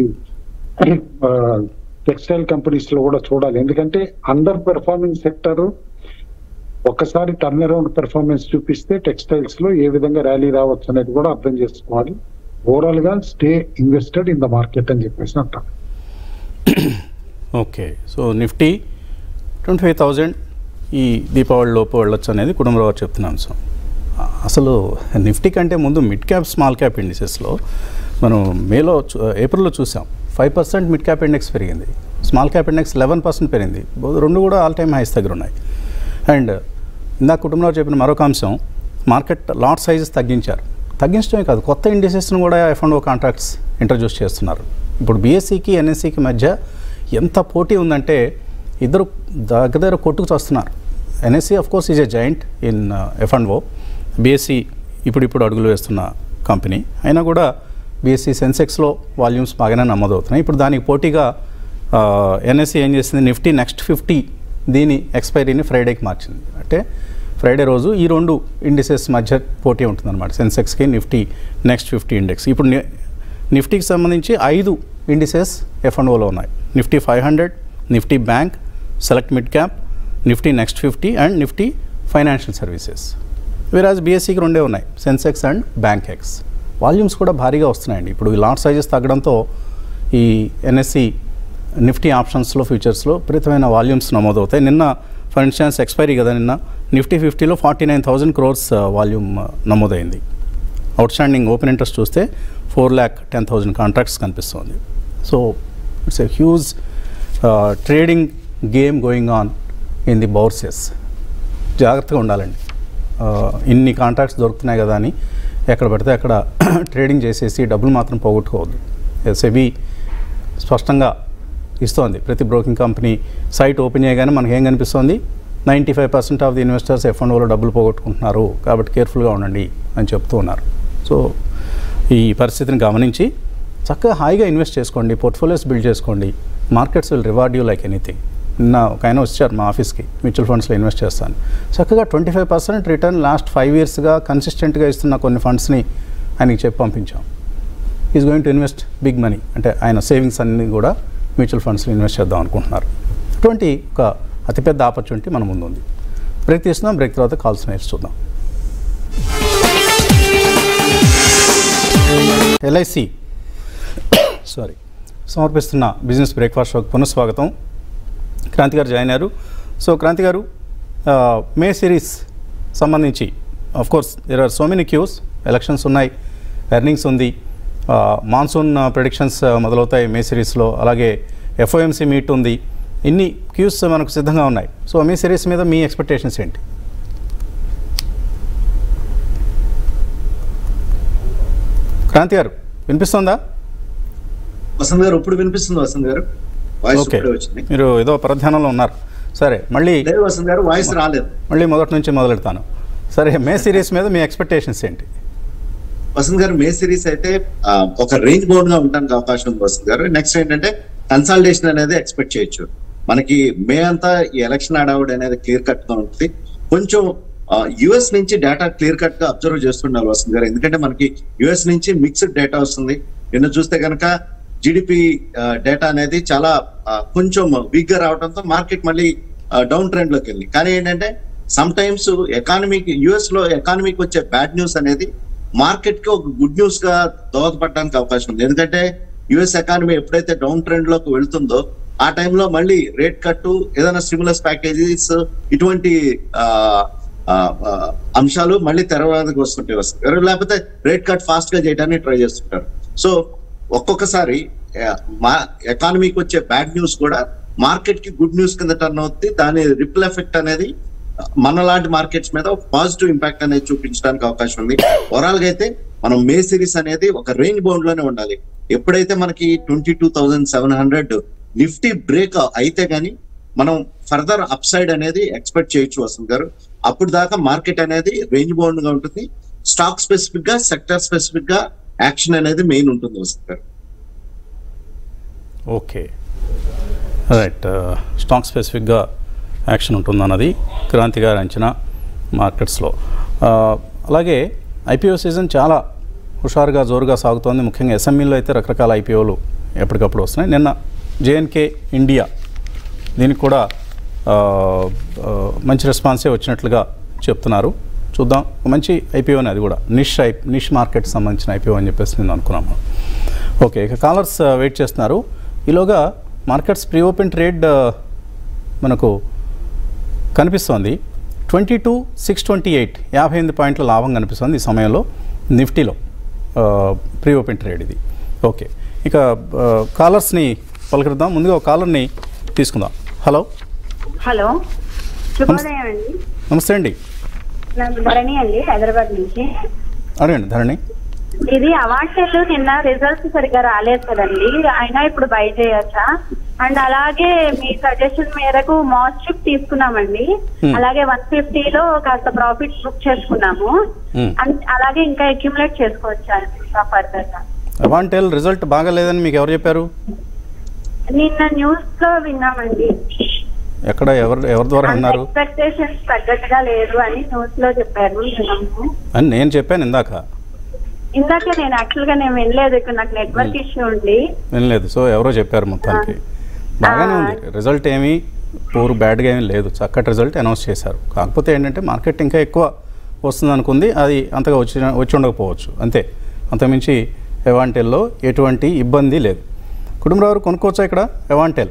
Speaker 2: టెక్స్టైల్ కంపెనీస్ లో కూడా చూడాలి ఎందుకంటే అండర్ పెర్ఫార్మింగ్ సెక్టర్ ఒక్కసారి టర్న్ అరౌండ్ పెర్ఫార్మెన్స్ చూపిస్తే టెక్స్టైల్స్ లో ఏ విధంగా ర్యాలీ రావచ్చు అనేది కూడా అర్థం చేసుకోవాలి ఓవరాల్ గా stay invested in the market అని చెప్పేసి అంటారు
Speaker 1: okay so Nifty twenty five thousand ఈ దీపావళి లోపు వెళ్ళొచ్చు అనేది కుటుంబరావు చెప్తున్న అంశం ఆ, అసలు నిఫ్టీ కంటే ముందు మిడ్ క్యాప్ స్మాల్ క్యాప్ ఇండిసెస్లో మనం మేలో చూ- ఏప్రిల్లో చూసాం five percent mid cap index పెరిగింది small cap index eleven percent పెరిగింది బో- రెండు కూడా ఆల్ టైమ్ హైస్ దగ్గర ఉన్నాయి అండ్ ఇందాక కుటుంబంలో చెప్పిన మరొక అంశం మార్కెట్ లాట్ సైజెస్ తగ్గించారు తగ్గించడమే కాదు కొత్త ఇండిసెస్ను కూడా F and O contracts introduce చేస్తున్నారు ఇప్పుడు బీఎస్సీకి ఎన్ఎస్సికి మధ్య ఎంత పోటీ ఉందంటే ఇద్దరు దగ్గర దగ్గర కొట్టుకు వస్తున్నారు NSE of course is a giant in F and O BSE ఇప్పుడు ఇప్పుడు అడుగులు వేస్తున్న కంపెనీ అయినా కూడా బీఎస్సీ సెన్సెక్స్లో వాల్యూమ్స్ బాగానే నమోదవుతున్నాయి ఇప్పుడు దానికి పోటీగా ఎన్ఎస్సి ఏం చేసింది నిఫ్టీ నెక్స్ట్ ఫిఫ్టీ దీని ఎక్స్పైరీని ఫ్రైడేకి మార్చింది అంటే ఫ్రైడే రోజు ఈ రెండు ఇండిసెస్ మధ్య పోటీ ఉంటుందన్నమాట సెన్సెక్స్కి నిఫ్టీ నెక్స్ట్ ఫిఫ్టీ ఇండెక్స్ ఇప్పుడు ని- నిఫ్టీకి సంబంధించి ఐదు ఇండిసెస్ ఎఫ్ అండ్ ఓలో ఉన్నాయి Nifty five hundred Nifty bank select mid cap Nifty next fifty and Nifty financial services విరాజ్ బీఎస్సీకి రెండే ఉన్నాయి Sensex and Bankex volumes కూడా భారీగా వస్తున్నాయండి ఇప్పుడు ఈ లాట్ సైజెస్ తగ్గడంతో ఈ ఎన్ఎస్సి నిఫ్టీ ఆప్షన్స్లో ఫ్యూచర్స్లో విపరీతమైన వాల్యూమ్స్ నమోదవుతాయి నిన్న ఫర్ ఇన్స్టాన్స్ ఎక్స్పైరీ కదా నిన్న నిఫ్టీ ఫిఫ్టీలో forty nine thousand crores volume నమోదైంది అవుట్ స్టాండింగ్ ఓపెన్ ఇంట్రెస్ట్ చూస్తే four lakh ten thousand contracts కనిపిస్తుంది so it's a huge trading game going on in the bourses జాగ్రత్తగా ఉండాలండి ఆ, ఇన్ని కాంట్రాక్ట్స్ దొరుకుతున్నాయి కదా అని ఎక్కడ పడితే అక్కడ ట్రేడింగ్ చేసేసి డబ్బులు మాత్రం పోగొట్టుకోవద్దు సెబీ స్పష్టంగా ఇస్తోంది ప్రతి బ్రోకింగ్ కంపెనీ సైట్ ఓపెన్ చేయగానే మనకి ఏం కనిపిస్తోంది ninety five percent of the investors ఎఫ్ఎండ్ఓలో డబ్బులు పోగొట్టుకుంటున్నారు కాబట్టి కేర్ఫుల్గా ఉండండి అని చెప్తూ ఉన్నారు సో ఈ పరిస్థితిని గమనించి చక్కగా హాయిగా ఇన్వెస్ట్ చేసుకోండి పోర్ట్ఫోలియోస్ బిల్డ్ చేసుకోండి markets will reward you like anything నిన్న ఒక ఆయన వచ్చారు మా ఆఫీస్కి మ్యూచువల్ ఫండ్స్లో ఇన్వెస్ట్ చేస్తాను చక్కగా twenty five percent return last five ఇయర్స్గా కన్సిస్టెంట్గా ఇస్తున్న కొన్ని ఫండ్స్ని ఆయనకి చెప్పి పంపించాం is going to invest big money అంటే ఆయన సేవింగ్స్ అన్ని కూడా మ్యూచువల్ ఫండ్స్లో ఇన్వెస్ట్ చేద్దాం అనుకుంటున్నారు అటువంటి ఒక అతిపెద్ద ఆపర్చునిటీ మన ముందు ఉంది బ్రేక్ తీసుకుందాం బ్రేక్ తర్వాత కాల్స్ నేర్చు చూద్దాం ఎల్ఐసి సారీ సమర్పిస్తున్న బిజినెస్ బ్రేక్ఫాస్ట్ షోకి పునఃస్వాగతం క్రాంతి గారు జాయిన్ అయ్యారు సో క్రాంతి గారు ఆ, మే సిరీస్ సంబంధించి of course there are so many cues elections ఉన్నాయి ఎర్నింగ్స్ ఉంది ఆ, మాన్సూన్ ప్రిడిక్షన్స్ మొదలవుతాయి మే సిరీస్లో అలాగే ఎఫ్ఓఎంసీ మీట్ ఉంది ఇన్ని క్యూస్ మనకు సిద్ధంగా ఉన్నాయి సో మీ సిరీస్ మీద మీ ఎక్స్పెక్టేషన్స్ ఏంటి క్రాంతి గారు వినిపిస్తుందా
Speaker 3: వసంత్ గారు ఇప్పుడు వినిపిస్తుంది వసంత్ గారు వాయిస్
Speaker 1: ఓకే
Speaker 3: ఇప్పుడే వచ్చింది
Speaker 1: మీరు ఏదో పరధ్యానంలో ఉన్నారు సరే మళ్ళీ
Speaker 3: లేదు వసంత్ గారు వాయిస్ రాలేదు
Speaker 1: మళ్ళీ మొదటి నుంచి మొదలెడతాను సరే మే సిరీస్ మీద మీ ఎక్స్పెక్టేషన్స్ ఏంటి
Speaker 3: వసంత్ గారు మే సిరీస్ అయితే ఆ, ఒక రేంజ్ బౌండ్ గా ఉండడానికి అవకాశం ఉంది వసంత్ గారు నెక్స్ట్ ఏంటంటే కన్సల్టేషన్ అనేది ఎక్స్పెక్ట్ చేయొచ్చు మనకి మే అంతా ఈ ఎలక్షన్ హడావుడి అనేది క్లియర్ కట్ గా ఉంటుంది కొంచెం యుఎస్ నుంచి డేటా క్లియర్ కట్ గా అబ్జర్వ్ చేస్తుండాలి వసంత్ గారు ఎందుకంటే మనకి యుఎస్ నుంచి మిక్స్డ్ డేటా వస్తుంది నిన్న చూస్తే కనుక జిడిపి డేటా అనేది చాలా ఆ, కొంచెం వీక్ గా రావడంతో మార్కెట్ మళ్ళీ డౌన్ ట్రెండ్ లోకి వెళ్ళి కానీ ఏంటంటే సమ్ టైమ్స్ ఎకానమీకి యుఎస్ లో ఎకానమీకి వచ్చే బ్యాడ్ న్యూస్ అనేది మార్కెట్ కి ఒక గుడ్ న్యూస్ గా దోహదపడడానికి అవకాశం ఉంది ఎందుకంటే యుఎస్ ఎకానమీ ఎప్పుడైతే డౌన్ ట్రెండ్ లోకి వెళ్తుందో ఆ టైంలో మళ్ళీ రేట్ కట్టు ఏదైనా స్టిములస్ ప్యాకేజెస్ ఇటువంటి ఆ, ఆ, ఆ, అంశాలు మళ్ళీ తెరవాదకు వస్తుంటాయి వస్తారు లేకపోతే రేట్ కట్ ఫాస్ట్ గా చేయడానికి ట్రై చేస్తుంటారు సో ఒక్కొక్కసారి ఆ, మా ఎకానమీకి వచ్చే బ్యాడ్ న్యూస్ కూడా మార్కెట్ కి గుడ్ న్యూస్ కింద టర్న్ అవుతుంది దాని రిపుల్ ఎఫెక్ట్ అనేది మన లాంటి మార్కెట్స్ మీద పాజిటివ్ ఇంపాక్ట్ అనేది చూపించడానికి అవకాశం ఉంది ఓవరాల్ గా అయితే మనం మే సిరీస్ అనేది ఒక రేంజ్ బౌండ్ లోనే ఉండాలి ఎప్పుడైతే మనకి twenty two thousand seven hundred Nifty break అయితే గానీ మనం ఫర్దర్ అప్ సైడ్ అనేది ఎక్స్పెక్ట్ చేయొచ్చు వసంత్ గారు అప్పుడు దాకా మార్కెట్ అనేది రేంజ్ బౌండ్ గా ఉంటుంది స్టాక్ స్పెసిఫిక్ గా సెక్టర్ స్పెసిఫిక్ గా యాక్షన్ అనేది మెయిన్ ఉంటుంది వసంత్ గారు
Speaker 1: ఓకే రైట్ స్టాక్ స్పెసిఫిక్గా యాక్షన్ ఉంటుందన్నది క్రాంతి గారి అంచనా మార్కెట్స్లో ఆ, అలాగే ఐపీఓ సీజన్ చాలా హుషారుగా జోరుగా సాగుతోంది ముఖ్యంగా ఎస్ఎంఈలో అయితే రకరకాల ఐపీఓలు ఎప్పటికప్పుడు వస్తున్నాయి నిన్న జేఎన్కే ఇండియా దీనికి కూడా ఆ, ఆ, మంచి రెస్పాన్సే వచ్చినట్లుగా చెప్తున్నారు చూద్దాం ఒక మంచి ఐపీఓని అది కూడా నిష్ ఐ నిష్ మార్కెట్ సంబంధించిన ఐపీఓ అని చెప్పేసి నేను అనుకున్నాము ఓకే ఇక కాలర్స్ ఆ, వెయిట్ చేస్తున్నారు ఈలోగా మార్కెట్స్ ప్రీ ఓపెన్ ట్రేడ్ ఆ, మనకు కనిపిస్తోంది twenty two six twenty eight యాభై ఎనిమిది పాయింట్ల లాభం కనిపిస్తుంది ఈ సమయంలో నిఫ్టీలో ప్రీ ఓపెన్ ట్రేడ్ ఇది ఓకే ఇక ఆ, కాలర్స్ని పలకరిద్దాం ముందుగా ఒక కాలర్ని తీసుకుందాం హలో
Speaker 4: హలో శుభోదయం అండి
Speaker 1: నమస్తే అండి
Speaker 4: నాకు ధరణి అండి హైదరాబాద్ నుంచి
Speaker 1: అడగండి ధరణి
Speaker 4: ఇది అవార్డులు నిన్న రిజల్ట్స్ సరిగ్గా రాలేదు కదండి అయినా ఇప్పుడు బై చేయొచ్చా అండ్ అలాగే మీ సజెషన్ మేరకు మాస్ ట్రిప్ తీసుకున్నామండి
Speaker 1: Hmm.
Speaker 4: అలాగే వన్ ఫిఫ్టీలో కాస్త ప్రాఫిట్ బుక్ చేసుకున్నాము
Speaker 1: Hmm.
Speaker 4: అండ్ అలాగే ఇంకా అక్యుములేట్ చేసుకోవచ్చా ఇంకా ఫర్దర్ గా
Speaker 1: అవాంటెల్ రిజల్ట్ బాగాలేదని మీకు ఎవరు చెప్పారు
Speaker 4: నిన్న న్యూస్ లో విన్నామండి
Speaker 1: ఎక్కడ ఎవరు ఎవరి ద్వారా విన్నారు
Speaker 4: ఎక్స్పెక్టేషన్స్ తగ్గట్టుగా లేదు అని న్యూస్ లో చెప్పారు విన్నాము
Speaker 1: అని నేను చెప్పాను ఇందాక
Speaker 4: ఇందాక నేను యాక్చువల్ గా నేను వినలేదు ఇక్కడ నాకు నెట్వర్క్ ఇష్యూ ఉంది
Speaker 1: వినలేదు సో ఎవరో చెప్పారు మొత్తానికి బాగానే ఉంది రిజల్ట్ ఏమీ పూర్ బ్యాడ్గా ఏమీ లేదు చక్కటి రిజల్ట్ అనౌన్స్ చేశారు కాకపోతే ఏంటంటే మార్కెట్ ఇంకా ఎక్కువ వస్తుంది అనుకుంది అది అంతగా వచ్చి వచ్చి ఉండకపోవచ్చు అంతే అంతకుమించి ఎవాంటెల్లో ఎటువంటి ఇబ్బంది లేదు కుటుంబరావు కొనుక్కోవచ్చా ఇక్కడ ఎవాంటెల్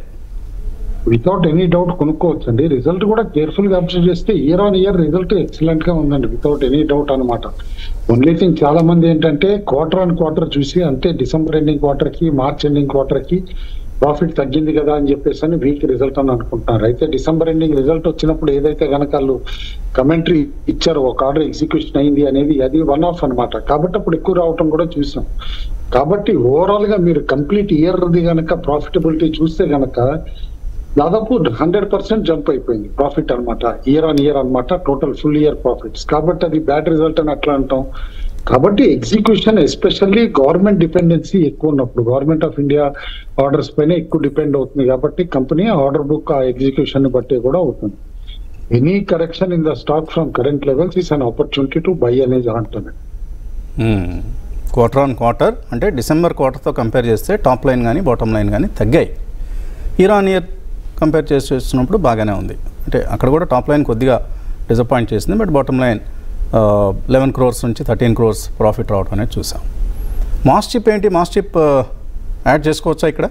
Speaker 2: వితౌట్ ఎనీ డౌట్ కొనుక్కోవచ్చు అండి రిజల్ట్ కూడా కేర్ఫుల్ గా అబ్జర్వ్ చేస్తే year on year result excellent గా ఉందండి వితౌట్ ఎనీ డౌట్ అనమాట ఓన్లీ థింగ్ చాలా మంది ఏంటంటే క్వార్టర్ ఆన్ క్వార్టర్ చూసి అంటే డిసెంబర్ ఎండింగ్ క్వార్టర్ కి మార్చ్ ఎండింగ్ క్వార్టర్ కి ప్రాఫిట్ తగ్గింది కదా అని చెప్పేసి అని వీక్ రిజల్ట్ అని అనుకుంటున్నారు అయితే డిసెంబర్ ఎండింగ్ రిజల్ట్ వచ్చినప్పుడు ఏదైతే కనుక వాళ్ళు కమెంటరీ ఇచ్చారో ఒక ఆర్డర్ ఎగ్జిక్యూషన్ అయింది అనేది అది వన్ ఆఫ్ అన్నమాట కాబట్టి అప్పుడు ఎక్కువ రావటం కూడా చూసాం కాబట్టి ఓవరాల్ గా మీరు కంప్లీట్ ఇయర్ ది గనక ప్రాఫిటబిలిటీ చూస్తే గనక దాదాపు హండ్రెడ్ పర్సెంట్ జంప్ అయిపోయింది ప్రాఫిట్ అన్నమాట ఇయర్ ఆన్ ఇయర్ అన్నమాట టోటల్ ఫుల్ ఇయర్ ప్రాఫిట్స్ కాబట్టి అది బ్యాడ్ రిజల్ట్ అని అట్లా అంటాం కాబట్టి ఎగ్జిక్యూషన్ ఎస్పెషల్లీ గవర్నమెంట్ డిపెండెన్సీ ఎక్కువ ఉన్నప్పుడు గవర్నమెంట్ ఆఫ్ ఇండియా ఆర్డర్స్ పైన ఎక్కువ డిపెండ్ అవుతుంది కాబట్టి కంపెనీ ఆర్డర్ బుక్ ఆ ఎగ్జిక్యూషన్ బట్టి కూడా అవుతుంది any correction in the stock from current levels is an opportunity to buy అనేది అంటున్నాను
Speaker 1: క్వార్టర్ ఆన్ క్వార్టర్ అంటే డిసెంబర్ క్వార్టర్తో కంపేర్ చేస్తే టాప్ లైన్ కానీ బాటమ్ లైన్ కానీ తగ్గాయి ఇయర్ ఆన్ ఇయర్ కంపేర్ చేసి చూస్తున్నప్పుడు బాగానే ఉంది అంటే అక్కడ కూడా టాప్ లైన్ కొద్దిగా డిసప్పాయింట్ చేసింది but bottom line eleven crores నుంచి థర్టీన్ క్రోర్స్ ప్రాఫిట్ రావడం అనేది చూసాం మాస్ చిప్ ఏంటి మాస్ చిప్ యాడ్ చేసుకోవచ్చా ఇక్కడ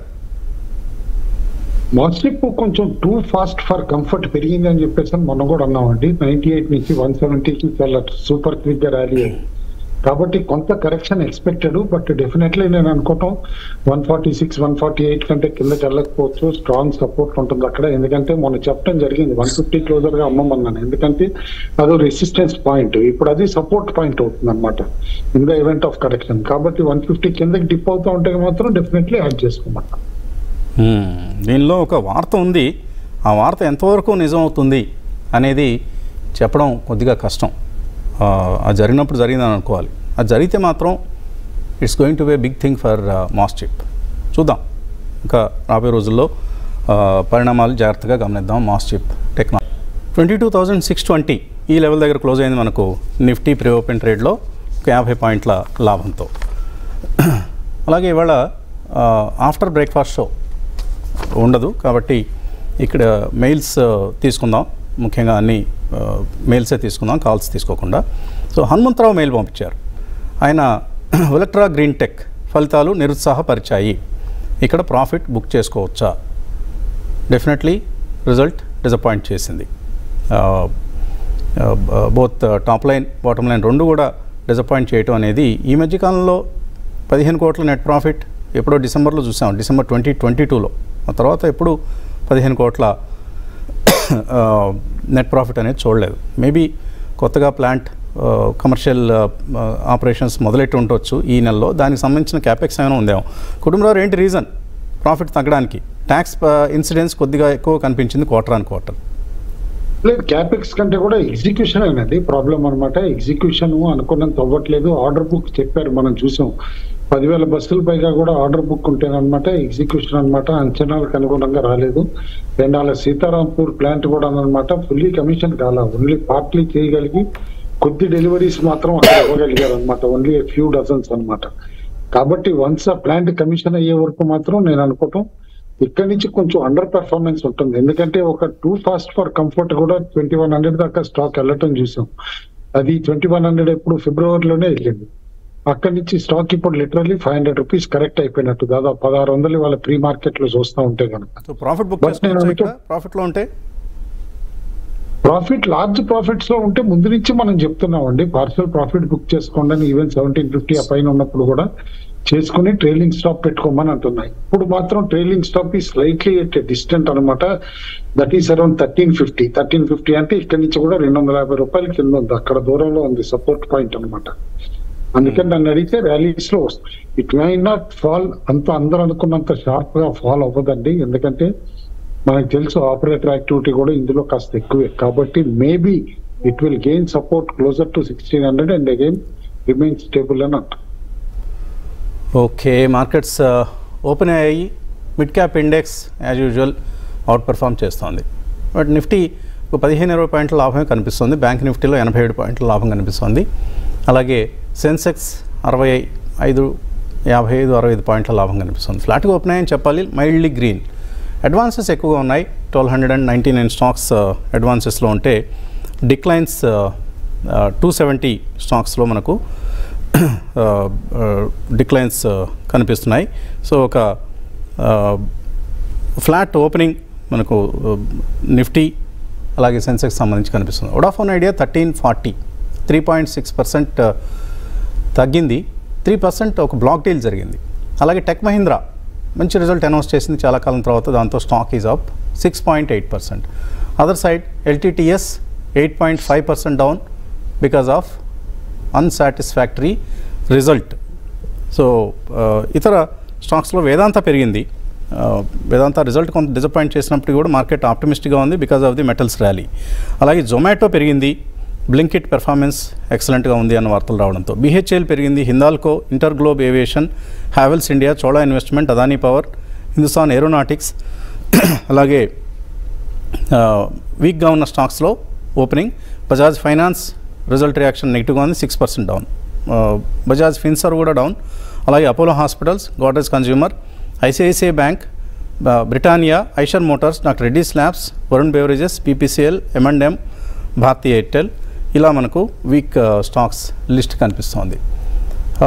Speaker 2: మాస్టిప్ కొంచెం టూ ఫాస్ట్ ఫర్ కంఫర్ట్ పెరిగింది అని చెప్పేసి అని మొన్న కూడా అన్నామండి నైన్టీ ఎయిట్ నుంచి వన్ సెవెంటీకి చాలా సూపర్ క్విక్ గా ర్యాలీ అయింది కాబట్టి కొంత కరెక్షన్ ఎక్స్పెక్టెడ్ బట్ డెఫినెట్లీ నేను అనుకోవటం one forty six one forty eight కంటే కిందకి వెళ్ళకపోవచ్చు స్ట్రాంగ్ సపోర్ట్ ఉంటుంది అక్కడ ఎందుకంటే మొన్న చెప్పడం జరిగింది వన్ ఫిఫ్టీ క్లోజర్ గా అమ్మమన్నాను ఎందుకంటే అదో రెసిస్టెన్స్ పాయింట్ ఇప్పుడు అది సపోర్ట్ పాయింట్ అవుతుంది అనమాట in the event of correction కాబట్టి వన్ ఫిఫ్టీ కిందకి డిప్ అవుతా ఉంటే మాత్రం డెఫినెట్లీ యాడ్ చేసుకోమన్నా
Speaker 1: Hmm. దీనిలో ఒక వార్త ఉంది ఆ వార్త ఎంతవరకు నిజం అవుతుంది అనేది చెప్పడం కొద్దిగా కష్టం ఆ, అది జరిగినప్పుడు జరిగిందని అనుకోవాలి అది జరిగితే మాత్రం it's going to be big thing for MosChip చూద్దాం ఇంకా రాబోయే రోజుల్లో ఆ, పరిణామాలు జాగ్రత్తగా గమనిద్దాం MosChip technology twenty two thousand six twenty ఈ లెవెల్ దగ్గర క్లోజ్ అయింది మనకు నిఫ్టీ ప్రీ ఓపెన్ ట్రేడ్లో ఒక యాభై పాయింట్ల లాభంతో అలాగే ఇవాళ ఆఫ్టర్ బ్రేక్ఫాస్ట్ షో ఉండదు కాబట్టి ఇక్కడ మెయిల్స్ ఆ, తీసుకుందాం ముఖ్యంగా అన్ని ఆ, మెయిల్సే తీసుకుందాం కాల్స్ తీసుకోకుండా సో హనుమంతరావు మెయిల్ పంపించారు ఆయన ఎలక్ట్రా గ్రీన్ టెక్ ఫలితాలు నిరుత్సాహపరిచాయి ఇక్కడ ప్రాఫిట్ బుక్ చేసుకోవచ్చా డెఫినెట్లీ రిజల్ట్ డిసప్పాయింట్ చేసింది both top line bottom line రెండు కూడా డిసప్పాయింట్ చేయటం అనేది ఈ మధ్యకాలంలో పదిహేను కోట్ల నెట్ ప్రాఫిట్ ఎప్పుడో డిసెంబర్లో చూసాం డిసెంబర్ ట్వంటీ ట్వంటీ టూలో ఆ తర్వాత ఎప్పుడు పదిహేను కోట్ల నెట్ ప్రాఫిట్ అనేది చూడలేదు మేబీ కొత్తగా ప్లాంట్ కమర్షియల్ ఆపరేషన్స్ మొదలెట్టి ఉండొచ్చు ఈ నెలలో దానికి సంబంధించిన క్యాపెక్స్ ఏమైనా ఉందేమో కుటుంబరావు ఏంటి రీజన్ ప్రాఫిట్ తగ్గడానికి ట్యాక్స్ ఇన్సిడెన్స్ కొద్దిగా ఎక్కువ కనిపించింది క్వార్టర్ ఆన్ క్వార్టర్
Speaker 2: లేదు క్యాపెక్స్ కంటే కూడా ఎగ్జిక్యూషన్ అనేది ప్రాబ్లం అనమాట ఎగ్జిక్యూషన్ అనుకున్నంత అవ్వట్లేదు ఆర్డర్ బుక్ చెప్పారు మనం చూసాం పదివేల బస్సుల పైగా కూడా ఆర్డర్ బుక్ ఉంటేనమాట ఎగ్జిక్యూషన్ అన్నమాట అంచనాలకు అనుగుణంగా రాలేదు రెండాల సీతారాంపూర్ ప్లాంట్ కూడా అనమాట ఫుల్లీ కమిషన్ కాల ఓన్లీ పార్ట్లీ చేయగలిగి కొద్ది డెలివరీస్ మాత్రం అక్కడ ఇవ్వగలిగారు అనమాట ఓన్లీ ఫ్యూ డజన్స్ అన్నమాట కాబట్టి వన్స్ ఆ ప్లాంట్ కమిషన్ అయ్యే వరకు మాత్రం నేను అనుకోవటం ఇక్కడ నుంచి కొంచెం అండర్ పెర్ఫార్మెన్స్ ఉంటుంది ఎందుకంటే ఒక టూ ఫాస్ట్ ఫర్ కంఫర్ట్ కూడా ట్వంటీ వన్ హండ్రెడ్ దాకా స్టాక్ వెళ్ళటం చూసాం అది ట్వంటీ వన్ హండ్రెడ్ ఎప్పుడు ఫిబ్రవరిలోనే వెళ్ళింది అక్కడి నుంచి స్టాక్ ఇప్పుడు literally five hundred rupees correct అయిపోయినట్టు దాదాపు పదహారు వందలు వాళ్ళ ప్రీ మార్కెట్ లో చూస్తూ ఉంటే కనుక
Speaker 1: సో ప్రాఫిట్ బుక్
Speaker 2: But నేను
Speaker 1: చేసుకోవచ్చు ఇక్కడ
Speaker 2: అనుకో-
Speaker 1: ప్రాఫిట్లో ఉంటే
Speaker 2: ప్రాఫిట్ లార్జ్ ప్రాఫిట్స్ లో ఉంటే ముందు నుంచి మనం చెప్తున్నామండి పార్సల్ ప్రాఫిట్ బుక్ చేసుకోండి అని ఈవెన్ సెవెంటీన్ ఫిఫ్టీ ఆ పైన ఉన్నప్పుడు కూడా చేసుకుని ట్రైలింగ్ స్టాప్ పెట్టుకోమని అంటున్నాయి ఇప్పుడు మాత్రం ట్రైలింగ్ స్టాప్ ఈ స్లైట్లీ డిస్టెంట్ అనమాట that is around thirteen fifty thirteen fifty అంటే ఇక్కడ నుంచి కూడా రెండు వందల యాభై రూపాయల కింద ఉంది అక్కడ దూరంలో ఉంది సపోర్ట్ పాయింట్ అన్నమాట అందుకని నన్ను అడిగితే ర్యాలీస్ లో వస్తుంది ఇట్ మై నాట్ ఫాల్ అంత అందరూ అనుకున్నంత షార్ప్ గా ఫాల్ అవ్వదండి ఎందుకంటే మనకు తెలుసు ఆపరేటర్ యాక్టివిటీ కూడా ఇందులో కాస్త ఎక్కువే కాబట్టి maybe it will gain support closer to sixteen hundred and again remain stable అని అంట
Speaker 1: ఓకే మార్కెట్స్ ఓపెన్ అయ్యాయి mid cap index as usual outperform చేస్తోంది బట్ నిఫ్టీ ఒక పదిహేను ఇరవై పాయింట్ల లాభమే కనిపిస్తుంది బ్యాంక్ నిఫ్టీలో ఎనభై ఏడు పాయింట్ల లాభం కనిపిస్తుంది అలాగే సెన్సెక్స్ అరవై ఐదు యాభై ఐదు అరవై ఐదు పాయింట్ల లాభం కనిపిస్తుంది ఫ్లాట్గా ఓపెన్ అయ్యని చెప్పాలి మైల్డ్లీ గ్రీన్ అడ్వాన్సెస్ ఎక్కువగా ఉన్నాయి twelve hundred and ninety nine stocks అడ్వాన్సెస్లో ఉంటే డిక్లైన్స్ టూ సెవెంటీ స్టాక్స్లో మనకు డిక్లైన్స్ కనిపిస్తున్నాయి సో ఒక ఫ్లాట్ ఓపెనింగ్ మనకు నిఫ్టీ అలాగే సెన్సెక్స్ సంబంధించి కనిపిస్తుంది Vodafone Idea thirteen forty three point six percent తగ్గింది త్రీ పర్సెంట్ ఒక బ్లాక్ డీల్ జరిగింది అలాగే టెక్ మహీంద్రా మంచి రిజల్ట్ అనౌన్స్ చేసింది చాలా కాలం తర్వాత దాంతో stock is up six point eight percent other side LTTS eight point five percent down because of unsatisfactory result so ఇతర స్టాక్స్లో వేదాంత పెరిగింది ఆ, వేదాంత రిజల్ట్ కొంత డిసప్పాయింట్ చేసినప్పుడు కూడా మార్కెట్ ఆప్టిమిస్టిక్గా ఉంది because of the metals rally అలాగే జొమాటో పెరిగింది బ్లింకిట్ పెర్ఫార్మెన్స్ ఎక్సలెంట్గా ఉంది అన్న వార్తలు రావడంతో బీహెచ్ఎల్ పెరిగింది Hindalco InterGlobe aviation Havells India Chola investment Adani power Hindustan aeronautics అలాగే ఆ, వీక్గా ఉన్న స్టాక్స్లో opening Bajaj finance result reaction నెగిటివ్గా ఉంది సిక్స్ పర్సెంట్ డౌన్ ఆ, బజాజ్ ఫిన్సర్ కూడా డౌన్ అలాగే Apollo hospitals Godrej consumer ICICI bank బ- Britannia Eicher motors doctor Reddy's labs Varun beverages BPCL M and M Bharti Airtel ఇలా మనకు వీక్ ఆ, స్టాక్స్ లిస్ట్ కనిపిస్తోంది ఆ,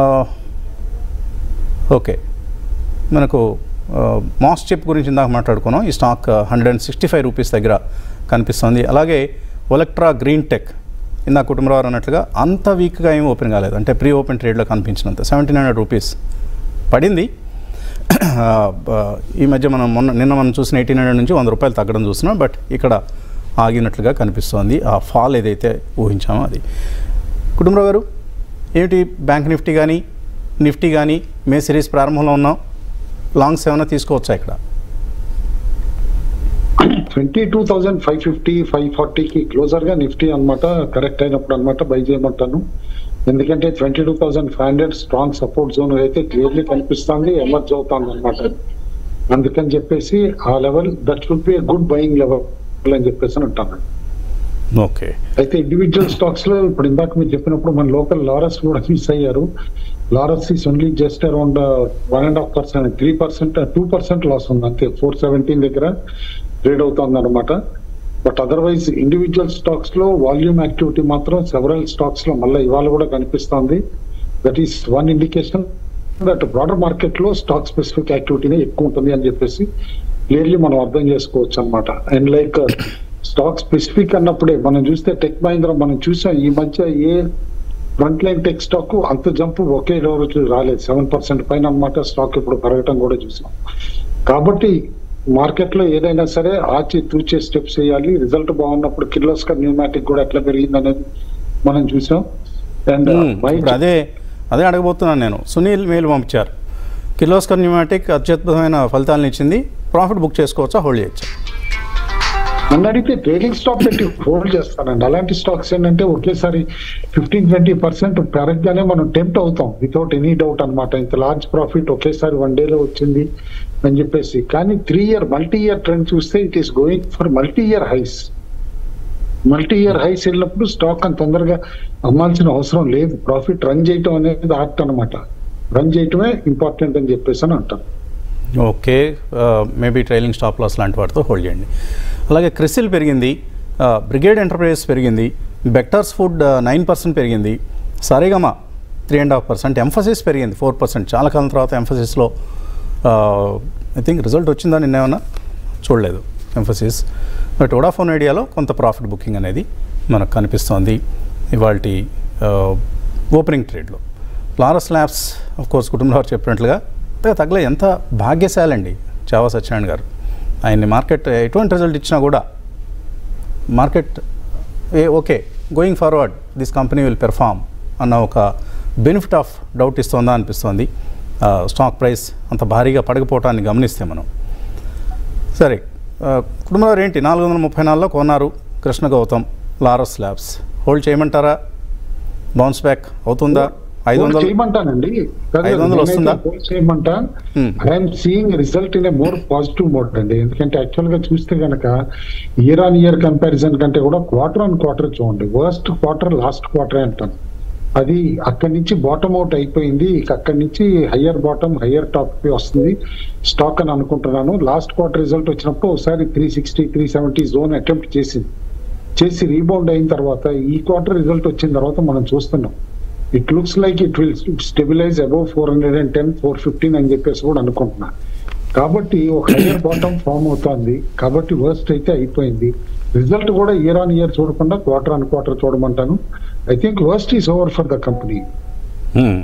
Speaker 1: ఓకే మనకు మాస్ చిప్ గురించి ఇందాక మాట్లాడుకున్నాం ఈ stock hundred and sixty five rupees దగ్గర కనిపిస్తుంది అలాగే ఒలెక్ట్రా గ్రీన్ టెక్ ఇందాక కుటుంబరావు అన్నట్లుగా అంత వీక్గా ఏం ఓపెన్ కాలేదు అంటే ప్రీ ఓపెన్ ట్రేడ్లో కనిపించినంత సెవెంటీన్ హండ్రెడ్ రూపీస్ పడింది ఆ, బ- ఈ మధ్య మనం మొన్న నిన్న మనం చూసిన ఎయిటీన్ హండ్రెడ్ నుంచి వంద రూపాయలు తగ్గడం చూస్తున్నాం బట్ ఇక్కడ ఆగినట్లుగా కనిపిస్తోంది ఆ ఫాల్ ఏదైతే ఊహించామో అది కుటుంబరావు గారు ఏమిటి బ్యాంక్ నిఫ్టీ కానీ నిఫ్టీ కానీ మే సిరీస్ ప్రారంభంలో ఉన్నాం లాంగ్స్ ఏమైనా తీసుకోవచ్చా ఇక్కడ
Speaker 2: twenty two thousand five fifty five ఫార్టీకి క్లోజర్ గా నిఫ్టీ అన్నమాట కరెక్ట్ అయినప్పుడు అన్నమాట బై చేయమంటాను ఎందుకంటే twenty two thousand five hundred strong support zone అయితే క్లియర్లీ కనిపిస్తుంది ఎమర్జ్ అవుతుంది అనమాట అందుకని చెప్పేసి ఆ level that should be good buying level అని చెప్పేసి అని అంటాను
Speaker 1: ఓకే
Speaker 2: అయితే ఇండివిజువల్ స్టాక్స్ లో ఇప్పుడు ఇందాక మీరు చెప్పినప్పుడు మన లోకల్ లారస్ కూడా మిస్ అయ్యారు Laurus is only just around one and half percent three percent two percent loss ఉంది అంతే ఫోర్ సెవెంటీన్ దగ్గర ట్రేడ్ అవుతుంది అనమాట బట్ అదర్వైజ్ ఇండివిజువల్ స్టాక్స్ లో వాల్యూమ్ యాక్టివిటీ మాత్రం సెవరల్ స్టాక్స్ లో మళ్ళీ ఇవాళ కూడా కనిపిస్తుంది that is one indication that broader market లో స్టాక్ స్పెసిఫిక్ యాక్టివిటీనే ఎక్కువ ఉంటుంది అని చెప్పేసి క్లియర్లీ మనం అర్థం చేసుకోవచ్చు అనమాట అండ్ లైక్ స్టాక్ స్పెసిఫిక్ అన్నప్పుడే మనం చూస్తే టెక్ మహీంద్రా మనం చూసాం ఈ మధ్య a front line tech stock అంత జంప్ ఒకే రోజు రాలేదు సెవెన్ పర్సెంట్ పైన అన్నమాట స్టాక్ ఇప్పుడు పెరగటం కూడా చూసాం కాబట్టి మార్కెట్ లో ఏదైనా సరే ఆచి తూచే స్టెప్స్ వేయాలి రిజల్ట్ బాగున్నప్పుడు కిర్లోస్కర్ న్యూమాటిక్ కూడా ఎట్లా పెరిగింది అనేది మనం చూసాం అండ్
Speaker 1: ఇప్పుడు అదే అదే అడగబోతున్నాను నేను సునీల్ మెయిల్ పంపించారు కిర్లోస్కర్ న్యూమాటిక్ అత్యద్భుతమైన ఫలితాలను ఇచ్చింది ప్రాఫిట్ బుక్ చేసుకోవచ్చా హోల్డ్ చేయొచ్చా
Speaker 2: నన్ను అడిగితే ట్రేడింగ్ స్టాక్ పెట్టి హోల్డ్ చేస్తానండి అలాంటి స్టాక్స్ ఏంటంటే ఒకేసారి ఫిఫ్టీన్ ట్వంటీ పర్సెంట్ పెరగగానే మనం టెంప్ట్ అవుతాం వితౌట్ ఎనీ డౌట్ అన్నమాట ఇంత లార్జ్ ప్రాఫిట్ ఒకేసారి వన్ డేలో వచ్చింది అని చెప్పేసి కానీ three year multi year trend చూస్తే it is going for multi year highs multi year highs వెళ్ళినప్పుడు స్టాక్ అంత తొందరగా అమ్మాల్సిన అవసరం లేదు ప్రాఫిట్ రన్ చేయటం అనేది ఆర్ట్ అనమాట రన్ చేయటమే ఇంపార్టెంట్ అని చెప్పేసి అని అంటాను
Speaker 1: okay maybe trailing stop loss లాంటి వాటితో హోల్డ్ చేయండి అలాగే క్రిసిల్ పెరిగింది బ్రిగేడ్ ఎంటర్ప్రైజెస్ పెరిగింది బెక్టర్స్ ఫుడ్ నైన్ పర్సెంట్ పెరిగింది Saregama three and half percent Mphasis పెరిగింది ఫోర్ పర్సెంట్ చాలా కాలం తర్వాత ఎంఫసిస్లో ఐ థింక్ రిజల్ట్ వచ్చిందా నిన్న ఏమన్నా చూడలేదు ఎంఫసిస్ బట్ వోడాఫోన్ ఐడియాలో కొంత ప్రాఫిట్ బుకింగ్ అనేది మనకు కనిపిస్తోంది ఇవాళ ఓపెనింగ్ ట్రేడ్లో లారస్ ల్యాబ్స్ ఆఫ్ కోర్స్ కుటుంబంలో చెప్పినట్లుగా పెద్దగా తగ్గలే ఎంత భాగ్యశాలండి చావా సత్యనారాయణ గారు ఆయన్ని మార్కెట్ ఎటువంటి రిజల్ట్ ఇచ్చినా కూడా market a okay going forward this company will perform అన్న ఒక బెనిఫిట్ ఆఫ్ డౌట్ ఇస్తోందా అనిపిస్తోంది ఆ, స్టాక్ ప్రైస్ అంత భారీగా పడకపోవటాన్ని గమనిస్తే మనం సరే ఆ, కుటుంబంలో ఏంటి నాలుగు వందల ముప్పై నాలుగులో కొన్నారు కృష్ణ గౌతమ్ లారస్ ల్యాబ్స్ హోల్డ్ చేయమంటారా బౌన్స్ బ్యాక్ అవుతుందా ఐదు
Speaker 2: హోల్డ్
Speaker 1: వందలు
Speaker 2: చేయమంటానండి
Speaker 1: ఐదు వందలు వస్తుందా?
Speaker 2: హోల్డ్ చేయమంటా
Speaker 1: Hmm.
Speaker 2: I'm seeing result in a more positive mode అండి ఎందుకంటే యాక్చువల్ గా చూస్తే గనక ఇయర్ ఆన్ ఇయర్ కంపారిజన్ కంటే కూడా క్వార్టర్ ఆన్ క్వార్టర్ చూడండి వర్స్ట్ క్వార్టర్ లాస్ట్ క్వార్టర్ అంటాను అది అక్కడి నుంచి బాటమ్ అవుట్ అయిపోయింది ఇక అక్కడి నుంచి హయ్యర్ బాటమ్ హయ్యర్ టాప్ కి వస్తుంది స్టాక్ అని అనుకుంటున్నాను లాస్ట్ క్వార్టర్ రిజల్ట్ వచ్చినప్పుడు ఒకసారి three sixty three seventy zone attempt చేసింది చేసి రీబౌండ్ అయిన తర్వాత ఈ క్వార్టర్ రిజల్ట్ వచ్చిన తర్వాత మనం చూస్తున్నాం it looks like it will stabilise above four hundred and ten four fifteen అని చెప్పేసి కూడా అనుకుంటున్నా కాబట్టి ఒక హైయర్ బాటమ్ ఫామ్ అవుతోంది కాబట్టి వర్స్ట్ అయితే అయిపోయింది రిజల్ట్ కూడా ఇయర్ ఆన్ ఇయర్ చూడకుండా క్వార్టర్ ఆన్ క్వార్టర్ చూడమంటాను I think worst is over for the company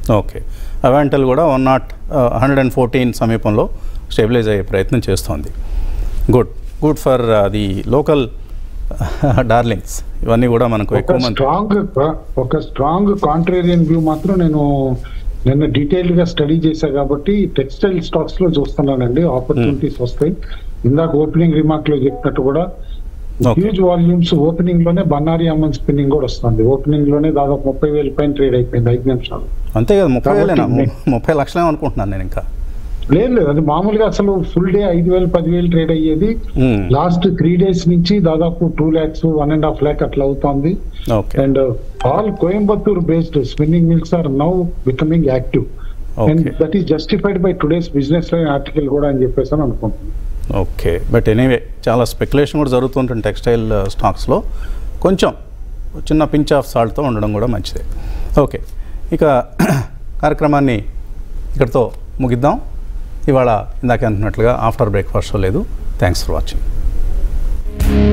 Speaker 1: okay Avantel కూడా one naught hundred and fourteen సమీపంలో స్టెబిలైజ్ అయ్యే ప్రయత్నం చేస్తోంది good good for the local darlings ఇవన్నీ కూడా మనకు
Speaker 2: ఒక
Speaker 1: ఎక్కువ మంది
Speaker 2: స్ట్రాంగ్ ఒక స్ట్రాంగ్ కాంట్రేరియన్ వ్యూ మాత్రం నేను నిన్న డీటెయిల్ గా స్టడీ చేశా కాబట్టి టెక్స్టైల్ స్టాక్స్ లో చూస్తున్నానండి ఆపర్చునిటీస్ వస్తాయి ఇందాక ఓపెనింగ్ రిమార్క్ లో చెప్పినట్టు కూడా
Speaker 1: Okay.
Speaker 2: హ్యూజ్ వాల్యూమ్స్ ఓపెనింగ్ లోనే బన్నారి అమ్మన్ స్పిన్నింగ్ కూడా వస్తుంది ఓపెనింగ్ లోనే దాదాపు ముప్పై వేల పైన ట్రేడ్ అయిపోయింది ఐదు నిమిషాలు
Speaker 1: అంతే కదా ముప్పై
Speaker 2: కాబట్టి
Speaker 1: వేలేనా
Speaker 2: మే-
Speaker 1: ముప్పై లక్షలేమో అనుకుంటున్నాను నేను ఇంకా
Speaker 2: లేదు లేదు అది మామూలుగా అసలు ఫుల్ డే ఐదు వేలు పదివేలు ట్రేడ్ అయ్యేది
Speaker 1: Hmm.
Speaker 2: లాస్ట్ త్రీ డేస్ నుంచి దాదాపు two lakhs one and half lakh అట్లా అవుతోంది
Speaker 1: okay
Speaker 2: and all Coimbatore based spinning mills are now becoming active and
Speaker 1: okay
Speaker 2: that is justified by today's business line article కూడా అని చెప్పేసి అని అనుకుంటున్నాను
Speaker 1: ఓకే బట్ ఎనీవే చాలా స్పెక్యులేషన్ కూడా జరుగుతుంటుంది టెక్స్టైల్ స్టాక్స్లో కొంచెం చిన్న పించ్ ఆఫ్ సాల్ట్తో ఉండడం కూడా మంచిదే ఓకే ఇక కార్యక్రమాన్ని ఇక్కడితో ముగిద్దాం ఇవాళ ఇందాక అంటున్నట్లుగా ఆఫ్టర్ బ్రేక్ఫాస్ట్ షో లేదు థ్యాంక్స్ ఫర్ వాచింగ్